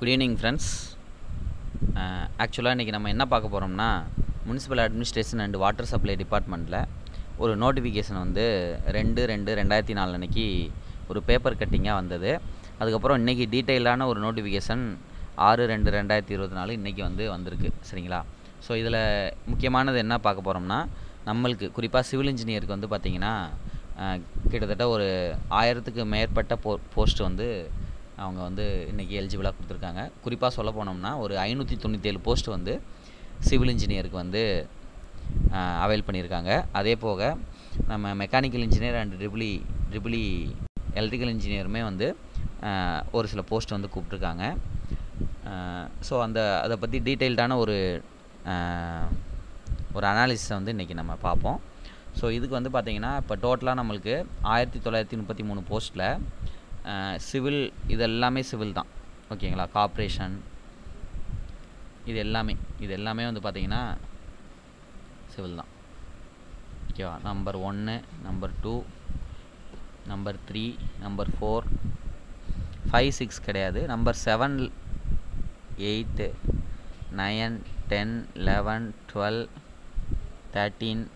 Good evening friends ஆக்சுவலாக இன்றைக்கி நம்ம என்ன பார்க்க போகிறோம்னா municipal administration and water supply டிபார்ட்மெண்ட்டில் ஒரு நோட்டிஃபிகேஷன் வந்து ரெண்டு ரெண்டு ரெண்டாயிரத்தி நாலு அன்னைக்கு ஒரு பேப்பர் கட்டிங்காக வந்தது அதுக்கப்புறம் இன்றைக்கி டீட்டெயிலான ஒரு நோட்டிஃபிகேஷன் ஆறு ரெண்டு ரெண்டாயிரத்தி இருபத்தி நாலு இன்றைக்கி வந்து வந்திருக்கு சரிங்களா ஸோ இதில் முக்கியமானது என்ன பார்க்க போகிறோம்னா நம்மளுக்கு குறிப்பாக சிவில் இன்ஜினியருக்கு வந்து பார்த்திங்கன்னா அஹ், கிட்டத்தட்ட ஒரு ஆயிரத்துக்கு மேற்பட்ட போ போஸ்ட் வந்து அவங்க வந்து இன்றைக்கி எலிஜிபிளாக கொடுத்துருக்காங்க குறிப்பாக சொல்ல போனோம்னா ஒரு ஐநூற்றி தொண்ணூற்றேழு போஸ்ட் வந்து சிவில் இன்ஜினியருக்கு வந்து அவைல் பண்ணியிருக்காங்க அதே போக நம்ம mechanical engineer and triple E triple E electrical இன்ஜினியருமே வந்து அஹ், ஒரு சில போஸ்ட் வந்து கூப்பிட்ருக்காங்க ஸோ அந்த அதை பற்றி டீட்டெயில்டான ஒரு அஹ், ஒரு அனாலிசிஸை வந்து இன்றைக்கி நம்ம பார்ப்போம் ஸோ இதுக்கு வந்து பார்த்திங்கன்னா இப்போ டோட்டலாக நம்மளுக்கு ஆயிரத்தி தொள்ளாயிரத்தி முப்பத்தி மூணு போஸ்ட்டில் சிவில் இது எல்லாமே சிவில் தான் ஓகேங்களா கார்ப்ரேஷன் இது எல்லாமே இது எல்லாமே வந்து பார்த்திங்கன்னா சிவில் தான் ஓகேவா நம்பர் ஒன்று number two number three number four five six கிடையாது number seven eight nine ten eleven twelve thirteen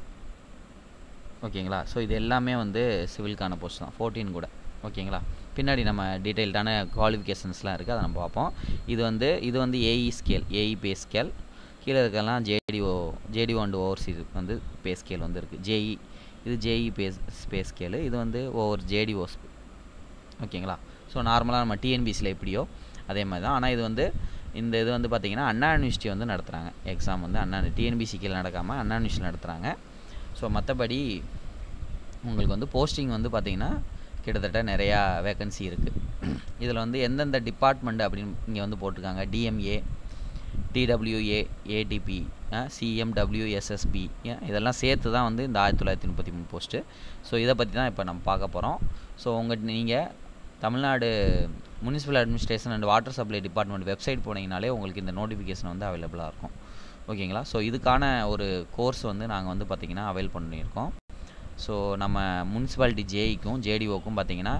ஓகேங்களா ஸோ இது எல்லாமே வந்து சிவிலுக்கான போஸ்ட் தான் ஃபோர்டீன் கூட ஓகேங்களா பின்னாடி நம்ம டீட்டெயில்டான குவாலிஃபிகேஷன்ஸ்லாம் இருக்குது அதை நம்ம பார்ப்போம் இது வந்து இது வந்து AE scale AE pay scale கீழே இருக்கலாம் ஜேடிஓ ஜேடிஓ அண்ட் ஓவர்சீஸ் வந்து பே ஸ்கேல் வந்து இருக்குது ஜேஇ இது ஜேஇ பே பே ஸ்கேலு இது வந்து ஓவர் ஜேடிஓ ஓகேங்களா ஸோ நார்மலாக நம்ம டிஎன்பிசியில் எப்படியோ அதே மாதிரி தான் ஆனால் இது வந்து இந்த இது வந்து பார்த்திங்கன்னா அண்ணா யூனிவர்சிட்டி வந்து நடத்துகிறாங்க எக்ஸாம் வந்து அண்ணா டிஎன்பிசி கீழே நடக்காமல் அண்ணா யூனிவர்சிட்டி நடத்துகிறாங்க ஸோ மற்றபடி உங்களுக்கு வந்து போஸ்டிங் வந்து பார்த்திங்கன்னா கிட்டத்தட்ட நிறையா வேக்கன்சி இருக்குது இதில் வந்து எந்தெந்த டிபார்ட்மெண்ட் அப்படின்னு இங்கே வந்து போட்டிருக்காங்க டிஎம்ஏ டிடபிள்யூஏ ஏடிபி சிஎம்டபிள்யூஎஸ்எஸ்பி இதெல்லாம் சேர்த்து தான் வந்து இந்த ஆயிரத்தி தொள்ளாயிரத்தி முப்பத்தி மூணு போஸ்ட்டு ஸோ இதை பற்றி தான் இப்போ நம்ம பார்க்க போகிறோம் ஸோ உங்கள் நீங்கள் Tamil Nadu municipal administration and water supply department website போனீங்கனாலே உங்களுக்கு இந்த நோட்டிஃபிகேஷன் வந்து அவைலபிளாக இருக்கும் ஓகேங்களா ஸோ இதுக்கான ஒரு கோர்ஸ் வந்து நாங்கள் வந்து பார்த்திங்கன்னா அவைல் பண்ணியிருக்கோம் ஸோ நம்ம முனிசிபாலிட்டி ஜேஇக்கும் ஜேடிஓக்கும் பார்த்திங்கன்னா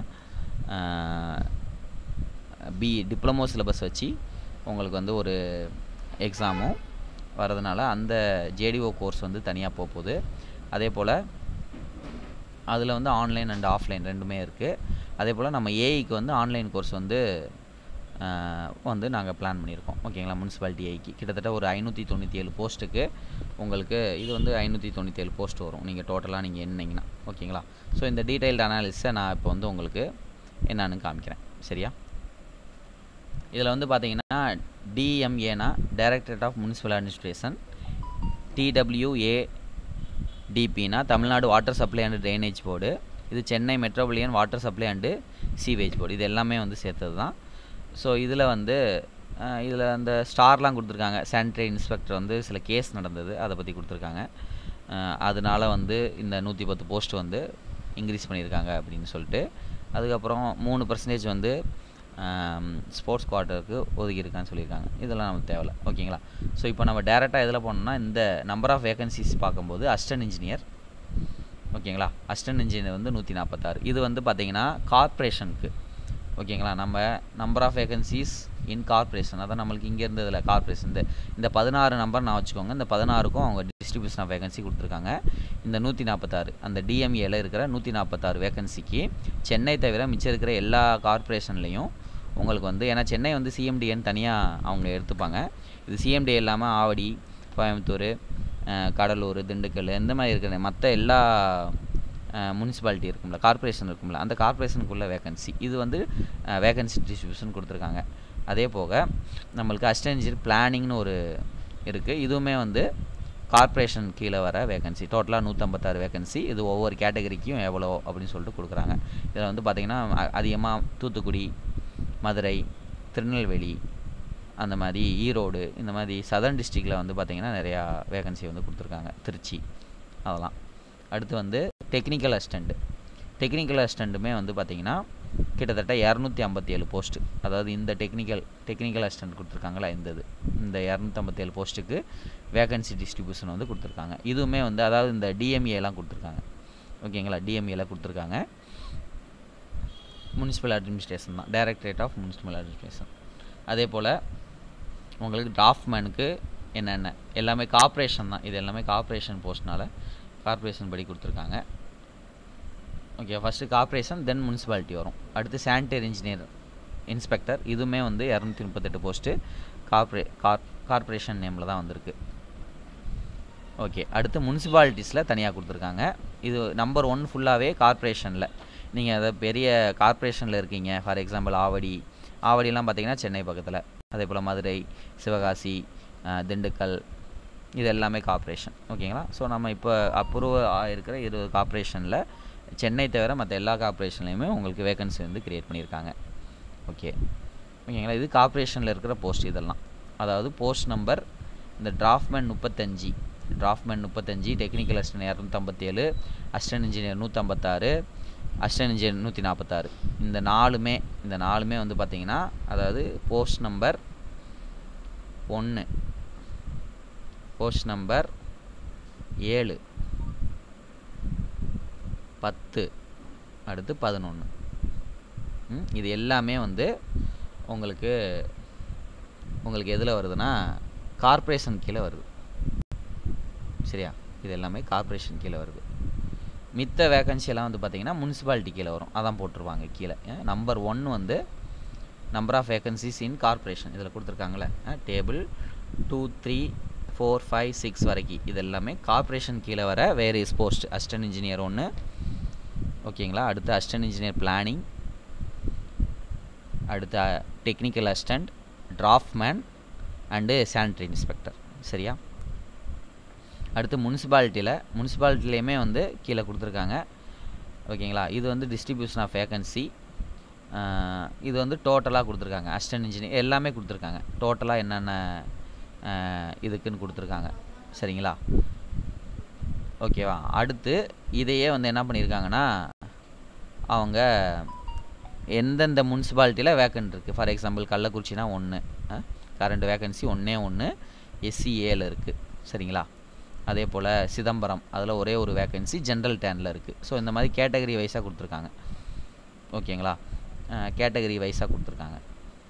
பி டிப்ளமோ சிலபஸ் வச்சு உங்களுக்கு வந்து ஒரு எக்ஸாமும் வரதுனால அந்த ஜேடிஓ கோர்ஸ் வந்து தனியாக போக போகுது அதே போல் அதில் வந்து ஆன்லைன் அண்ட் ஆஃப்லைன் ரெண்டுமே இருக்குது அதே போல் நம்ம ஏஐக்கு வந்து ஆன்லைன் கோர்ஸ் வந்து ஆஹ், வந்து நாங்கள் பிளான் பண்ணியிருக்கோம் ஓகேங்களா முனிசிபாலிட்டி ஏஐக்கு கிட்டத்தட்ட ஒரு ஐநூற்றி தொண்ணூற்றி ஏழு போஸ்ட்டுக்கு உங்களுக்கு இது வந்து ஐநூற்றி தொண்ணூற்றி ஏழு போஸ்ட் வரும் நீங்கள் டோட்டலாக நீங்கள் எண்ணிங்கன்னா ஓகேங்களா ஸோ இந்த டீட்டெயில்டு அனாலிஸை நான் இப்போ வந்து உங்களுக்கு என்னன்னு காமிக்கிறேன் சரியா இதில் வந்து பார்த்தீங்கன்னா டிஎம்ஏனா directorate of municipal administration TWA டிபினா Tamil Nadu water supply and drainage board இது Chennai metropolitan water supply and sewage board இது எல்லாமே வந்து சேர்த்தது தான் ஸோ இதில் வந்து இதில் அந்த ஸ்டார்லாம் கொடுத்துருக்காங்க சானிடரி இன்ஸ்பெக்டர் வந்து சில கேஸ் நடந்தது அதை பற்றி கொடுத்துருக்காங்க அஹ், அதனால வந்து இந்த நூற்றி பத்து போஸ்ட் வந்து இன்க்ரீஸ் பண்ணியிருக்காங்க அப்படின்னு சொல்லிட்டு அதுக்கப்புறம் மூணு பர்சன்டேஜ் வந்து ஸ்போர்ட்ஸ் குவார்ட்டருக்கு ஒதுக்கியிருக்கான்னு சொல்லியிருக்காங்க இதெல்லாம் நமக்கு தேவையில்ல ஓகேங்களா ஸோ இப்போ நம்ம டேரெக்டாக எதில் போனோம்னா இந்த நம்பர் ஆஃப் வேகன்சிஸ் பார்க்கும்போது அசிஸ்டன்ட் இன்ஜினியர் ஓகேங்களா அசிஸ்டன்ட் இன்ஜினியர் வந்து நூற்றி நாற்பத்தாறு இது வந்து பார்த்தீங்கன்னா கார்ப்பரேஷனுக்கு ஓகேங்களா நம்ம number of vacancies in corporation அதான் நம்மளுக்கு இங்கே இருந்ததில் கார்ப்பரேஷன் இந்த இந்த பதினாறு நம்பர் நான் வச்சுக்கோங்க இந்த பதினாறுக்கும் அவங்க டிஸ்ட்ரிபியூஷன் ஆஃப் வேகன்சி கொடுத்துருக்காங்க இந்த நூற்றி நாற்பத்தாறு அந்த டிஎம்ஏல இருக்கிற நூற்றி நாற்பத்தாறு வேகன்சிக்கு சென்னை தவிர மிச்சம் இருக்கிற எல்லா கார்ப்பரேஷன்லேயும் உங்களுக்கு வந்து ஏன்னா சென்னை வந்து சிஎம்டிஎன்னு தனியாக அவங்க எடுத்துப்பாங்க இது சிஎம்டி இல்லாமல் ஆவடி கோயம்புத்தூர் அஹ், கடலூர் திண்டுக்கல் இந்த மாதிரி இருக்கிற மற்ற எல்லா முனிசிபாலிட்டி இருக்கும்ல கார்ப்பரேஷன் இருக்கும்ல அந்த கார்ப்பரேஷனுக்குள்ள வேகன்சி இது வந்து வேகன்சி டிஸ்ட்ரிபியூஷன் கொடுத்துருக்காங்க அதே போக நம்மளுக்கு அசிஸ்டன்ட் இன்ஜினியர் பிளானிங்னு ஒரு இருக்குது இதுவுமே வந்து கார்ப்பரேஷன் கீழே வர வேகன்சி டோட்டலாக நூற்றம்பத்தாறு வேகன்சி இது ஒவ்வொரு கேட்டகரிக்கும் எவ்வளோ அப்படின்னு சொல்லிட்டு கொடுக்குறாங்க இதில் வந்து பார்த்திங்கன்னா அதிகமாக தூத்துக்குடி மதுரை திருநெல்வேலி அந்த மாதிரி ஈரோடு இந்த மாதிரி சதர்ன் டிஸ்ட்ரிக்டில் வந்து பார்த்திங்கன்னா நிறையா வேகன்சி வந்து கொடுத்துருக்காங்க திருச்சி அதெல்லாம் அடுத்து வந்து டெக்னிக்கல் அசிஸ்டண்ட்டு டெக்னிக்கல் அசிஸ்டண்ட்டுமே வந்து பார்த்திங்கன்னா கிட்டத்தட்ட இரநூத்தி ஐம்பத்தி ஏழு போஸ்ட்டு அதாவது இந்த டெக்னிக்கல் டெக்னிக்கல் அசிஸ்டண்ட் கொடுத்துருக்காங்களா இந்த இது இந்த இரநூத்தம்பத்தேழு போஸ்ட்டுக்கு வேகன்சி டிஸ்ட்ரிபியூஷன் வந்து கொடுத்துருக்காங்க இதுவுமே வந்து அதாவது இந்த டிஎம்ஏலாம் கொடுத்துருக்காங்க ஓகேங்களா டிஎம்ஏல கொடுத்துருக்காங்க முனிசிபல் அட்மினிஸ்ட்ரேஷன் தான் டைரக்டரேட் ஆஃப் முனிசிபல் அட்மினிஸ்ட்ரேஷன் அதே போல் உங்களுக்கு டிராஃப்ட்மேனுக்கு என்னென்ன எல்லாமே கார்ப்பரேஷன் தான் இது எல்லாமே கார்ப்பரேஷன் போஸ்ட்னால கார்ப்பரேஷன் படி கொடுத்துருக்காங்க okay first corporation then municipality வரும் அடுத்து சானிடரி இன்ஜினியர் இன்ஸ்பெக்டர் இதுவுமே வந்து இரநூத்தி முப்பத்தெட்டு போஸ்ட்டு கார்ப்பரே கார் கார்ப்பரேஷன் நேமில் தான் வந்திருக்கு ஓகே அடுத்து முனிசிபாலிட்டிஸில் தனியாக கொடுத்துருக்காங்க இது நம்பர் ஒன் ஃபுல்லாகவே கார்ப்பரேஷனில் நீங்கள் அதை பெரிய கார்ப்பரேஷனில் இருக்கீங்க ஃபார் எக்ஸாம்பிள் ஆவடி ஆவடிலாம் பார்த்தீங்கன்னா சென்னை பக்கத்தில் அதே போல் மதுரை சிவகாசி அஹ், திண்டுக்கல் இது எல்லாமே கார்ப்பரேஷன் ஓகேங்களா ஸோ நம்ம இப்போ அப்ரூவ் ஆகிருக்கிற இருபது கார்ப்பரேஷனில் சென்னை தவிர மற்ற எல்லா கார்ப்பரேஷன்லையுமே உங்களுக்கு வேகன்சி வந்து கிரியேட் பண்ணியிருக்காங்க ஓகே ஓகேங்களா இது கார்ப்பரேஷனில் இருக்கிற போஸ்ட் இதெல்லாம் அதாவது போஸ்ட் நம்பர் இந்த டிராஃப்ட்மேன் முப்பத்தஞ்சு டிராஃப்ட்மேன் முப்பத்தஞ்சு டெக்னிக்கல் அசிஸ்டன்ட் இரநூத்தம்பத்தேழு அசிஸ்டன்ட் இன்ஜினியர் நூற்றம்பத்தாறு அசிஸ்டன்ட் இன்ஜினியர் நூற்றி நாற்பத்தாறு இந்த நாலுமே இந்த நாலுமே வந்து பார்த்தீங்கன்னா அதாவது போஸ்ட் நம்பர் ஒன்று போஸ்ட் நம்பர் ஏழு பத்து அடுத்து பதினொன்று இது எல்லாமே வந்து உங்களுக்கு உங்களுக்கு எதில் வருதுன்னா கார்ப்பரேஷன் கீழே வருது சரியா இது எல்லாமே கார்ப்பரேஷன் கீழே வருது மித்த வேகன்சி எல்லாம் வந்து பார்த்தீங்கன்னா முனிசிபாலிட்டி கீழே வரும் அதான் போட்டிருப்பாங்க கீழே நம்பர் ஒன் வந்து number of vacancies in corporation இதில் கொடுத்துருக்காங்களே table two three four five six வரைக்கும் இது எல்லாமே கார்ப்பரேஷன் கீழே வர வேரியஸ் போஸ்ட் அசிஸ்டன்ட் இன்ஜினியர் ஒன்று ஓகேங்களா அடுத்து அசிஸ்டன்ட் இன்ஜினியர் பிளானிங் அடுத்து technical assistant draftsman and sanitary inspector சரியா அடுத்து முனிசிபாலிட்டியில் முனிசிபாலிட்டிலையுமே வந்து கீழே கொடுத்துருக்காங்க ஓகேங்களா இது வந்து டிஸ்ட்ரிபியூஷன் ஆஃப் வேகன்சி இது வந்து டோட்டலாக கொடுத்துருக்காங்க அசிஸ்டன்ட் இன்ஜினியர் எல்லாமே கொடுத்துருக்காங்க டோட்டலாக என்னென்ன ஆஹ், இதுக்குன்னு கொடுத்துருக்காங்க சரிங்களா ஓகேவா அடுத்து இதையே வந்து என்ன பண்ணியிருக்காங்கன்னா அவங்க எந்தெந்த முனிசிபாலிட்டியில் வேக்கன்ட் இருக்குது ஃபார் எக்ஸாம்பிள் கள்ளக்குறிச்சினா ஒன்று கரண்ட் வேக்கன்சி ஒன்றே ஒன்று எஸ்சிஏல இருக்குது சரிங்களா அதே போல் சிதம்பரம் அதில் ஒரே ஒரு வேக்கன்சி ஜென்ரல் டேனில் இருக்குது ஸோ இந்த மாதிரி கேட்டகரி வைஸாக கொடுத்துருக்காங்க ஓகேங்களா கேட்டகரி வைஸாக கொடுத்துருக்காங்க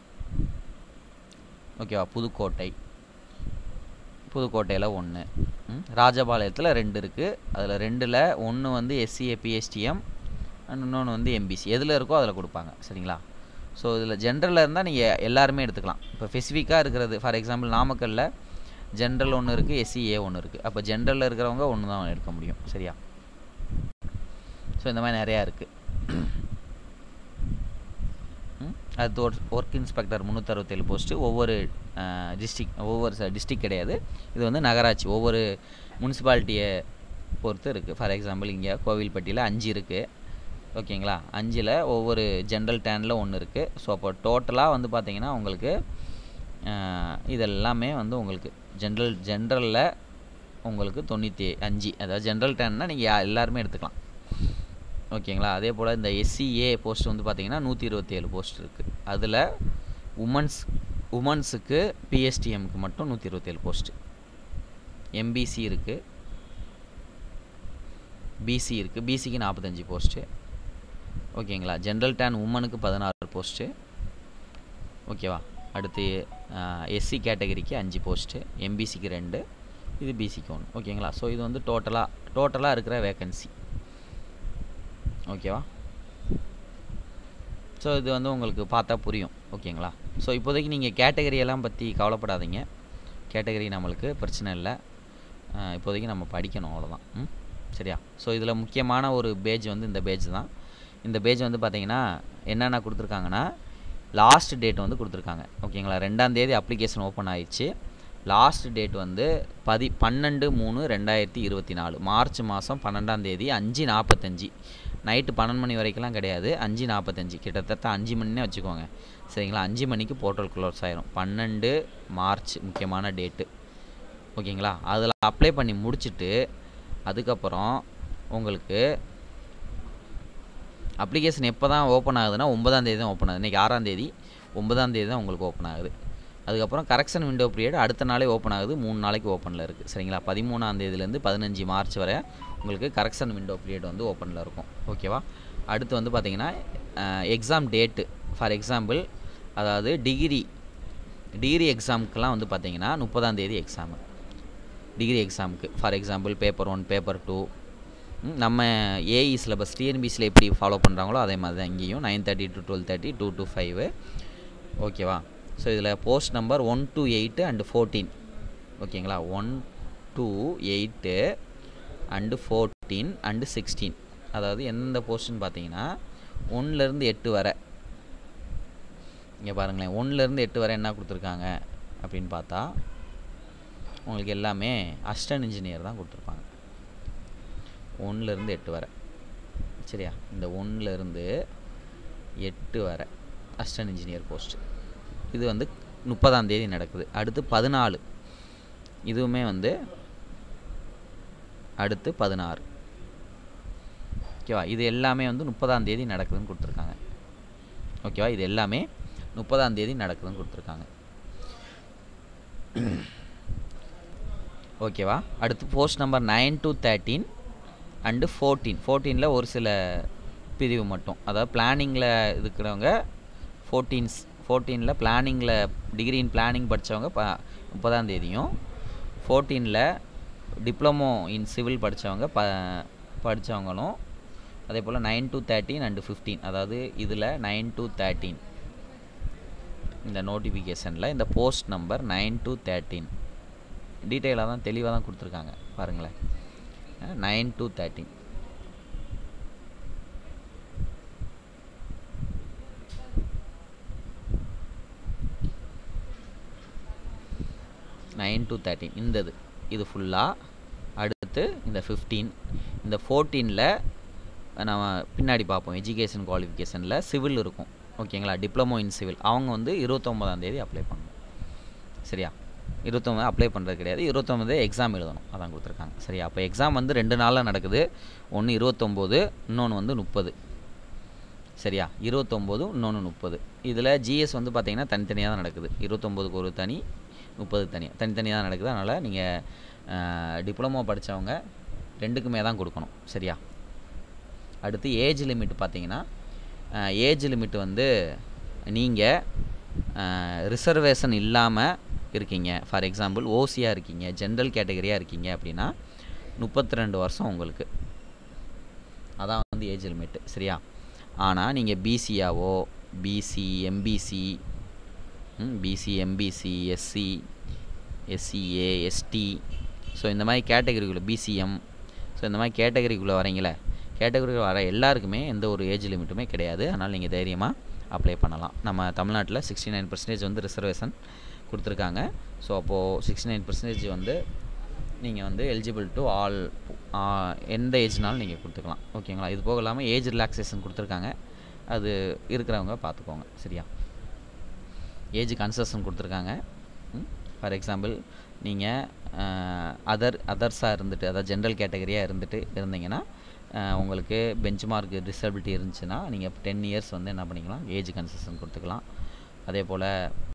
ஓகேவா புதுக்கோட்டை புதுக்கோட்டையில் ஒன்று ராஜபாளையத்தில் ரெண்டு இருக்குது அதில் ரெண்டில் ஒன்று வந்து எஸ்சிஏ பிஎஸ்டிஎம் இன்னொன்று வந்து எம்பிசி எதில் இருக்கோ அதில் கொடுப்பாங்க சரிங்களா ஸோ இதில் ஜென்ரலில் இருந்தால் நீங்கள் எல்லாருமே எடுத்துக்கலாம் இப்போ ஸ்பெசிஃபிக்காக இருக்கிறது ஃபார் எக்ஸாம்பிள் நாமக்கல்லில் ஜென்ரல் ஒன்று இருக்குது எஸ்சிஏ ஒன்று இருக்குது அப்போ ஜென்ரலில் இருக்கிறவங்க ஒன்று தான் எடுக்க முடியும் சரியா ஸோ இந்த மாதிரி நிறையா இருக்குது அடுத்து ஒர்க் ஒர்க் இன்ஸ்பெக்டர் முந்நூற்றறுபத்தேழு போஸ்ட்டு ஒவ்வொரு டிஸ்ட்ரிக் ஒவ்வொரு டிஸ்ட்ரிக் கிடையாது இது வந்து நகராட்சி ஒவ்வொரு முனிசிபாலிட்டியை பொறுத்து இருக்குது ஃபார் எக்ஸாம்பிள் இங்கே கோவில்பட்டியில் அஞ்சு இருக்குது ஓகேங்களா அஞ்சில் ஒவ்வொரு ஜென்ரல் டேனில் ஒன்று இருக்குது ஸோ அப்போ டோட்டலாக வந்து பார்த்தீங்கன்னா உங்களுக்கு அஹ், இதெல்லாமே வந்து உங்களுக்கு ஜென்ரல் ஜென்ரலில் உங்களுக்கு தொண்ணூற்றி அஞ்சு அதாவது ஜென்ரல் டேன்னா நீங்கள் எல்லாருமே எடுத்துக்கலாம் ஓகேங்களா அதே போல் இந்த எஸ்சிஏ போஸ்ட் வந்து பார்த்தீங்கன்னா நூற்றி இருபத்தேழு போஸ்ட் இருக்குது அதில் உமன்ஸ் உமன்ஸுக்கு பிஎஸ்டிஎம்க்கு மட்டும் நூற்றி இருபத்தேழு போஸ்ட்டு எம்பிசி இருக்குது பிசி இருக்குது பிசிக்கு நாற்பத்தஞ்சு போஸ்ட்டு ஓகேங்களா ஜென்ரல் டேன் உமனுக்கு பதினாறு போஸ்ட்டு ஓகேவா அடுத்து எஸ்சி கேட்டகரிக்கு அஞ்சு போஸ்ட்டு எம்பிசிக்கு ரெண்டு இது பிசிக்கு ஒன்று ஓகேங்களா ஸோ இது வந்து டோட்டலாக டோட்டலாக இருக்கிற வேக்கன்சி ஓகேவா ஸோ இது வந்து உங்களுக்கு பார்த்தா புரியும் ஓகேங்களா ஸோ இப்போதைக்கு நீங்கள் கேட்டகரி எல்லாம் பற்றி கவலைப்படாதீங்க கேட்டகரி நம்மளுக்கு பிரச்சனை இல்லை அஹ் இப்போதைக்கு நம்ம படிக்கணும் அவ்வளோதான் ம் சரியா ஸோ இதில் முக்கியமான ஒரு பேஜ் வந்து இந்த பேஜ் தான் இந்த பேஜ் வந்து பார்த்தீங்கன்னா என்னென்ன கொடுத்துருக்காங்கன்னா லாஸ்ட் டேட் வந்து கொடுத்துருக்காங்க ஓகேங்களா ரெண்டாம் தேதி அப்ளிகேஷன் ஓப்பன் ஆயிடுச்சு லாஸ்ட் டேட் வந்து பதி பன்னெண்டு மூணு ரெண்டாயிரத்தி இருபத்தி நாலு மார்ச் மாதம் பன்னெண்டாம் தேதி அஞ்சு நாற்பத்தஞ்சு நைட்டு பன்னெண்டு மணி வரைக்கும்லாம் கிடையாது அஞ்சு நாற்பத்தஞ்சு கிட்டத்தட்ட அஞ்சு மணினே வச்சுக்கோங்க சரிங்களா அஞ்சு மணிக்கு போர்ட்டல் க்ளோஸ் ஆயிரும் பன்னெண்டு மார்ச் முக்கியமான டேட்டு ஓகேங்களா அதில் அப்ளை பண்ணி முடிச்சுட்டு அதுக்கப்புறம் உங்களுக்கு அப்ளிகேஷன் எப்போ தான் ஓப்பன் ஆகுதுன்னா ஒன்பதாம் தேதி தான் ஓப்பன் ஆகுது இன்றைக்கி ஆறாம் தேதி ஒன்பதாம் தேதி தான் உங்களுக்கு ஓப்பன் ஆகுது அதுக்கப்புறம் கரெக்ஷன் விண்டோ பீரியட் அடுத்த நாளே ஓப்பன் ஆகுது மூணு நாளைக்கு ஓப்பனில் இருக்குது சரிங்களா பதிமூணாம் தேதியிலேருந்து பதினஞ்சு மார்ச் வரை உங்களுக்கு கரெக்ஷன் விண்டோ பீரியட் வந்து ஓப்பனில் இருக்கும் ஓகேவா அடுத்து வந்து பார்த்தீங்கன்னா எக்ஸாம் டேட்டு ஃபார் எக்ஸாம்பிள் அதாவது டிகிரி டிகிரி எக்ஸாமுக்கெலாம் வந்து பார்த்தீங்கன்னா முப்பதாம் தேதி எக்ஸாமு டிகிரி எக்ஸாமுக்கு for example paper one paper two நம்ம ஏஇ சிலபஸ் டிஎன்பிசியில் எப்படி ஃபாலோ பண்ணுறாங்களோ அதே மாதிரி தான் இங்கேயும் nine thirty to twelve thirty two to five ஓகேவா ஸோ இதில் post number one to eight and fourteen ஓகேங்களா one two eight and fourteen and sixteen அதாவது எந்த போஸ்ட்னு பார்த்தீங்கன்னா ஒன்றுலேருந்து எட்டு வரை இங்கே பாருங்களேன் ஒன்றுலேருந்து எட்டு வரை என்ன கொடுத்துருக்காங்க அப்படின்னு பார்த்தா உங்களுக்கு எல்லாமே அசிஸ்டன்ட் இன்ஜினியர் தான் கொடுத்துருப்பாங்க ஒன்றுலேருந்து எட்டு வரை சரியா இந்த ஒன்றுலேருந்து எட்டு வரை அசிஸ்டன்ட் இன்ஜினியர் போஸ்ட் இது வந்து முப்பதாம் தேதி நடக்குது அடுத்து பதினாலு இதுவுமே வந்து அடுத்து பதினாறு ஓகேவா இது எல்லாமே வந்து முப்பதாம் தேதி நடக்குதுன்னு கொடுத்துருக்காங்க ஓகேவா இது எல்லாமே முப்பதாம் தேதி நடக்குதுன்னு கொடுத்துருக்காங்க ஓகேவா அடுத்து post number nine to thirteen and fourteen ஃபோர்டீனில் ஒரு சில பிரிவு மட்டும் அதாவது பிளானிங்கில் இருக்கிறவங்க ஃபோர்டீன்ஸ் ஃபோர்டீனில் பிளானிங்கில் டிகிரி இன் பிளானிங் படித்தவங்க ப முப்பதாம் தேதியும் ஃபோர்டீனில் டிப்ளமோ இன் சிவில் படித்தவங்க ப படித்தவங்களும் அதே போல் nine to thirteen and fifteen அதாவது இதில் நைன் டு தேர்ட்டீன் இந்த நோட்டிஃபிகேஷனில் இந்த post number nine to thirteen டீட்டெயிலாக தான் தெளிவாக தான் கொடுத்துருக்காங்க பாருங்களேன் nine to thirteen nine to thirteen இந்த இது இது ஃபுல்லாக அடுத்து இந்த ஃபிஃப்டீன் இந்த ஃபோர்டீனில் நம்ம பின்னாடி பார்ப்போம் எஜுகேஷன் குவாலிஃபிகேஷனில் சிவில் இருக்கும் ஓகேங்களா டிப்ளமோ இன் சிவில் அவங்க வந்து இருபத்தொம்பதாம் தேதி அப்ளை பண்ணணும் சரியா இருபத்தொம்பது அப்ளை பண்ணுறது கிடையாது இருபத்தொம்பது எக்ஸாம் எழுதணும் அதான் கொடுத்துருக்காங்க சரியா அப்போ எக்ஸாம் வந்து ரெண்டு நாளில் நடக்குது ஒன்று இருபத்தொம்போது இன்னொன்று வந்து முப்பது சரியா இருபத்தொம்போது இன்னொன்று முப்பது இதில் ஜிஎஸ் வந்து பார்த்திங்கன்னா தனித்தனியாக தான் நடக்குது இருபத்தொம்போதுக்கு ஒரு தனி முப்பது தனி தனித்தனியாக தான் நடக்குது அதனால் நீங்கள் டிப்ளமோ படித்தவங்க ரெண்டுக்குமே தான் கொடுக்கணும் சரியா அடுத்து ஏஜ் லிமிட் பார்த்தீங்கன்னா ஏஜ் லிமிட் வந்து நீங்கள் ரிசர்வேஷன் இல்லாமல் இருக்கீங்க ஃபார் எக்ஸாம்பிள் ஓசியாக இருக்கீங்க ஜென்ரல் கேட்டகரியாக இருக்கீங்க அப்படின்னா முப்பத்தி ரெண்டு வருஷம் உங்களுக்கு அதான் வந்து ஏஜ் லிமிட்டு சரியா ஆனால் நீங்கள் பிசியாவோ BC MBC BC MBC SC SCA ST so இந்த மாதிரி கேட்டகரிக்குள்ளே பிசிஎம் ஸோ இந்த மாதிரி கேட்டகரிக்குள்ளே வரீங்களே கேட்டகரிக்குள்ளே வர எல்லாருக்குமே எந்த ஒரு ஏஜ் லிமிட்டுமே கிடையாது அதனால் நீங்கள் தைரியமாக அப்ளை பண்ணலாம் நம்ம தமிழ்நாட்டில் சிக்ஸ்டி நைன் பர்சன்டேஜ் வந்து ரிசர்வேஷன் கொடுத்துருக்காங்க ஸோ அப்போது சிக்ஸ்டி நைன் பர்சன்டேஜ் வந்து நீங்கள் வந்து எலிஜிபிள் டு ஆல் எந்த ஏஜ்னாலும் நீங்கள் கொடுத்துக்கலாம் ஓகேங்களா இது போக இல்லாமல் ஏஜ் ரிலாக்ஸேஷன் கொடுத்துருக்காங்க அது இருக்கிறவங்க பார்த்துக்கோங்க சரியா ஏஜ் கன்செஷன் கொடுத்துருக்காங்க ஃபார் எக்ஸாம்பிள் நீங்கள் அதர் அதர்ஸாக இருந்துட்டு அதாவது ஜென்ரல் கேட்டகரியாக இருந்துட்டு இருந்தீங்கன்னா உங்களுக்கு பெஞ்ச் மார்க் டிசபிலிட்டி இருந்துச்சுன்னா நீங்கள் டென் இயர்ஸ் வந்து என்ன பண்ணிக்கலாம் ஏஜ் கன்செஷன் கொடுத்துக்கலாம் அதே போல்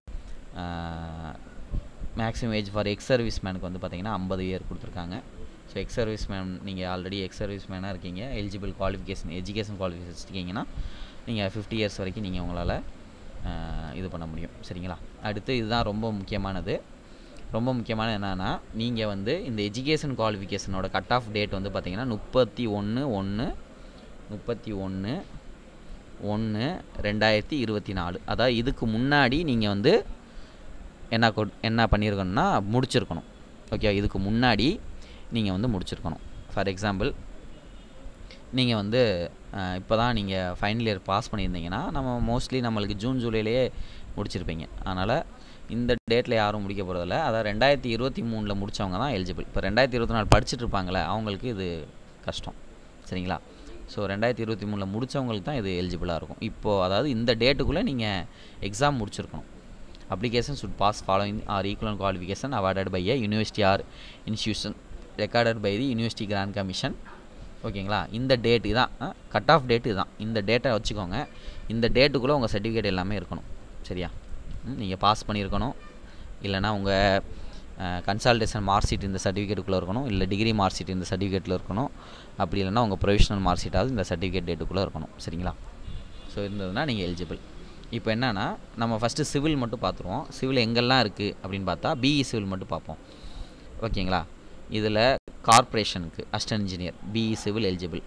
maximum age for ex service மேனுக்கு வந்து பார்த்தீங்கன்னா ஐம்பது இயர் கொடுத்துருக்காங்க ஸோ எக்ஸ் சர்வீஸ் மேன் நீங்கள் ஆல்ரெடி எக்ஸ் சர்வீஸ் மேனாக இருக்கீங்க எலிஜிபிள் குவாலிஃபிகேஷன் எஜுகேஷன் குவாலிஃபிகேஷன் வச்சுருக்கீங்கன்னா நீங்கள் ஃபிஃப்டி இயர்ஸ் வரைக்கும் நீங்கள் உங்களால் இது பண்ண முடியும் சரிங்களா அடுத்து இதுதான் ரொம்ப முக்கியமானது ரொம்ப முக்கியமானது என்னென்னா நீங்கள் வந்து இந்த எஜுகேஷன் குவாலிஃபிகேஷனோட கட் ஆஃப் டேட் வந்து பார்த்தீங்கன்னா முப்பத்தி ஒன்று ஒன்று முப்பத்தி ஒன்று ஒன்று ரெண்டாயிரத்தி இருபத்தி நாலு அதாவது இதுக்கு முன்னாடி நீங்கள் வந்து என்ன கொ என்ன பண்ணியிருக்கணும்னா முடிச்சிருக்கணும் ஓகே இதுக்கு முன்னாடி நீங்கள் வந்து முடிச்சிருக்கணும் ஃபார் எக்ஸாம்பிள் நீங்கள் வந்து இப்போ தான் நீங்கள் ஃபைனல் இயர் பாஸ் பண்ணியிருந்தீங்கன்னா நம்ம மோஸ்ட்லி நம்மளுக்கு ஜூன் ஜூலையிலேயே முடிச்சிருப்பீங்க அதனால் இந்த டேட்டில் யாரும் முடிக்க போகிறதில்ல அதாவது ரெண்டாயிரத்தி இருபத்தி மூணில் முடித்தவங்க தான் எலிஜிபிள் இப்போ ரெண்டாயிரத்தி இருபத்தி நாலு படிச்சுட்டு இருப்பாங்களே அவங்களுக்கு இது கஷ்டம் சரிங்களா ஸோ ரெண்டாயிரத்தி இருபத்தி மூணில் முடித்தவங்களுக்கு தான் இது எலிஜிபிளாக இருக்கும் இப்போது அதாவது இந்த டேட்டுக்குள்ளே நீங்கள் எக்ஸாம் முடிச்சிருக்கணும் application should pass following or equal qualification awarded by a university or institution recorded by the University Grant Commission ஓகேங்களா இந்த டேட்டு தான் கட் ஆஃப் டேட்டு தான் இந்த டேட்டை வச்சுக்கோங்க இந்த டேட்டுக்குள்ளே உங்கள் சர்டிஃபிகேட் எல்லாமே இருக்கணும் சரியா நீங்கள் பாஸ் பண்ணியிருக்கணும் இல்லைனா உங்கள் கன்சால்டேஷன் மார்க் ஷீட் இந்த சர்டிஃபிகேட்டுக்குள்ளே இருக்கணும் இல்லை டிகிரி மார்க் ஷீட் இந்த சர்டிஃபிகேட்டில் இருக்கணும் அப்படி இல்லைனா உங்கள் ப்ரொவிஷனல் மார்க் ஷீட்டாவது இந்த சர்டிஃபிகேட் டேட்டுக்குள்ளே இருக்கணும் சரிங்களா ஸோ இருந்ததுன்னா நீங்கள் எலிஜிபிள் இப்போ என்னன்னா நம்ம ஃபஸ்ட்டு சிவில் மட்டும் பார்த்துருவோம் சிவில் எங்கெல்லாம் இருக்குது அப்படின்னு பார்த்தா பிஇ சிவில் மட்டும் பார்ப்போம் ஓகேங்களா இதில் கார்ப்பரேஷனுக்கு assistant engineer BE civil eligible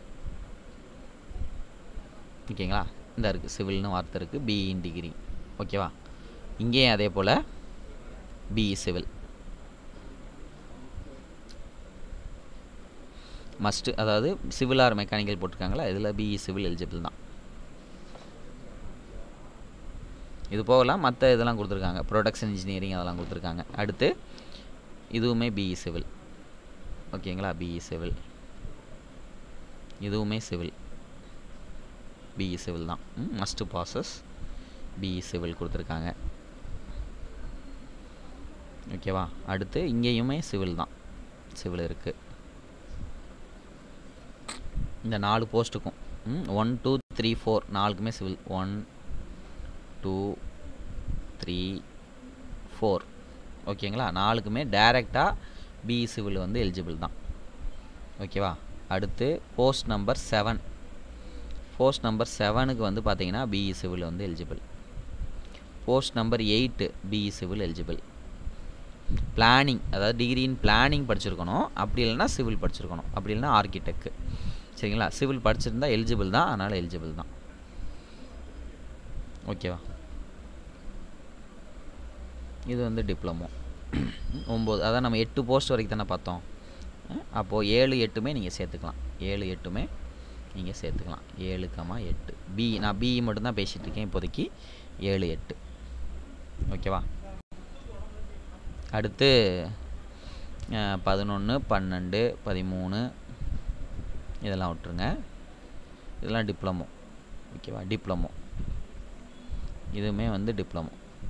ஓகேங்களா இந்த இருக்குது சிவில்னு வார்த்தை இருக்குது பிஇ டிகிரி ஓகேவா இங்கேயும் அதே போல் பிஇ சிவில் மஸ்ட்டு அதாவது சிவில் ஆர் மெக்கானிக்கல் போட்டிருக்காங்களா இதில் பிஇ சிவில் எலிஜிபிள் தான் இது போகலாம் மற்ற இதெல்லாம் கொடுத்துருக்காங்க ப்ரொடக்ஷன் இன்ஜினியரிங் அதெல்லாம் கொடுத்துருக்காங்க அடுத்து இதுவுமே பிஇ சிவில் ஓகேங்களா பிஇ சிவில் இதுவுமே சிவில் பிஇ சிவில் தான் மஸ்ட்டு ப்ராசஸ் பிஇ சிவில் கொடுத்துருக்காங்க ஓகேவா அடுத்து இங்கேயுமே சிவில் தான் சிவில் இருக்குது இந்த நாலு போஸ்ட்டுக்கும் ஒன் டூ த்ரீ ஃபோர் நாலுக்குமே civil one two three four ஓகேங்களா நாலுக்குமே டைரெக்டாக பிஇ சிவில் வந்து எலிஜிபிள் தான் ஓகேவா அடுத்து post number seven post number செவனுக்கு வந்து பார்த்தீங்கன்னா பிஇ சிவில் வந்து eligible post number eight BE civil eligible planning அதாவது டிகிரி இன் பிளானிங் படிச்சிருக்கணும் அப்படி இல்லைன்னா சிவில் படிச்சிருக்கணும் அப்படி இல்லைன்னா ஆர்கிடெக்ட் சரிங்களா சிவில் படிச்சிருந்தா எலிஜிபிள் தான் அதனால் எலிஜிபிள் தான் ஓகேவா இது வந்து டிப்ளமோ ஒம்பது அதான் நம்ம எட்டு போஸ்ட் வரைக்கும் தானே பார்த்தோம் அப்போது ஏழு எட்டுமே நீங்கள் சேர்த்துக்கலாம் ஏழு எட்டுமே நீங்கள் சேர்த்துக்கலாம் ஏழு கமா எட்டு பி நான் பிஇ மட்டும்தான் பேசிகிட்டு இருக்கேன் இப்போதைக்கு ஏழு எட்டு ஓகேவா அடுத்து பதினொன்று பன்னெண்டு பதிமூணு இதெல்லாம் விட்டுருங்க இதெல்லாம் டிப்ளமோ ஓகேவா டிப்ளமோ இதுவுமே வந்து டிப்ளமோ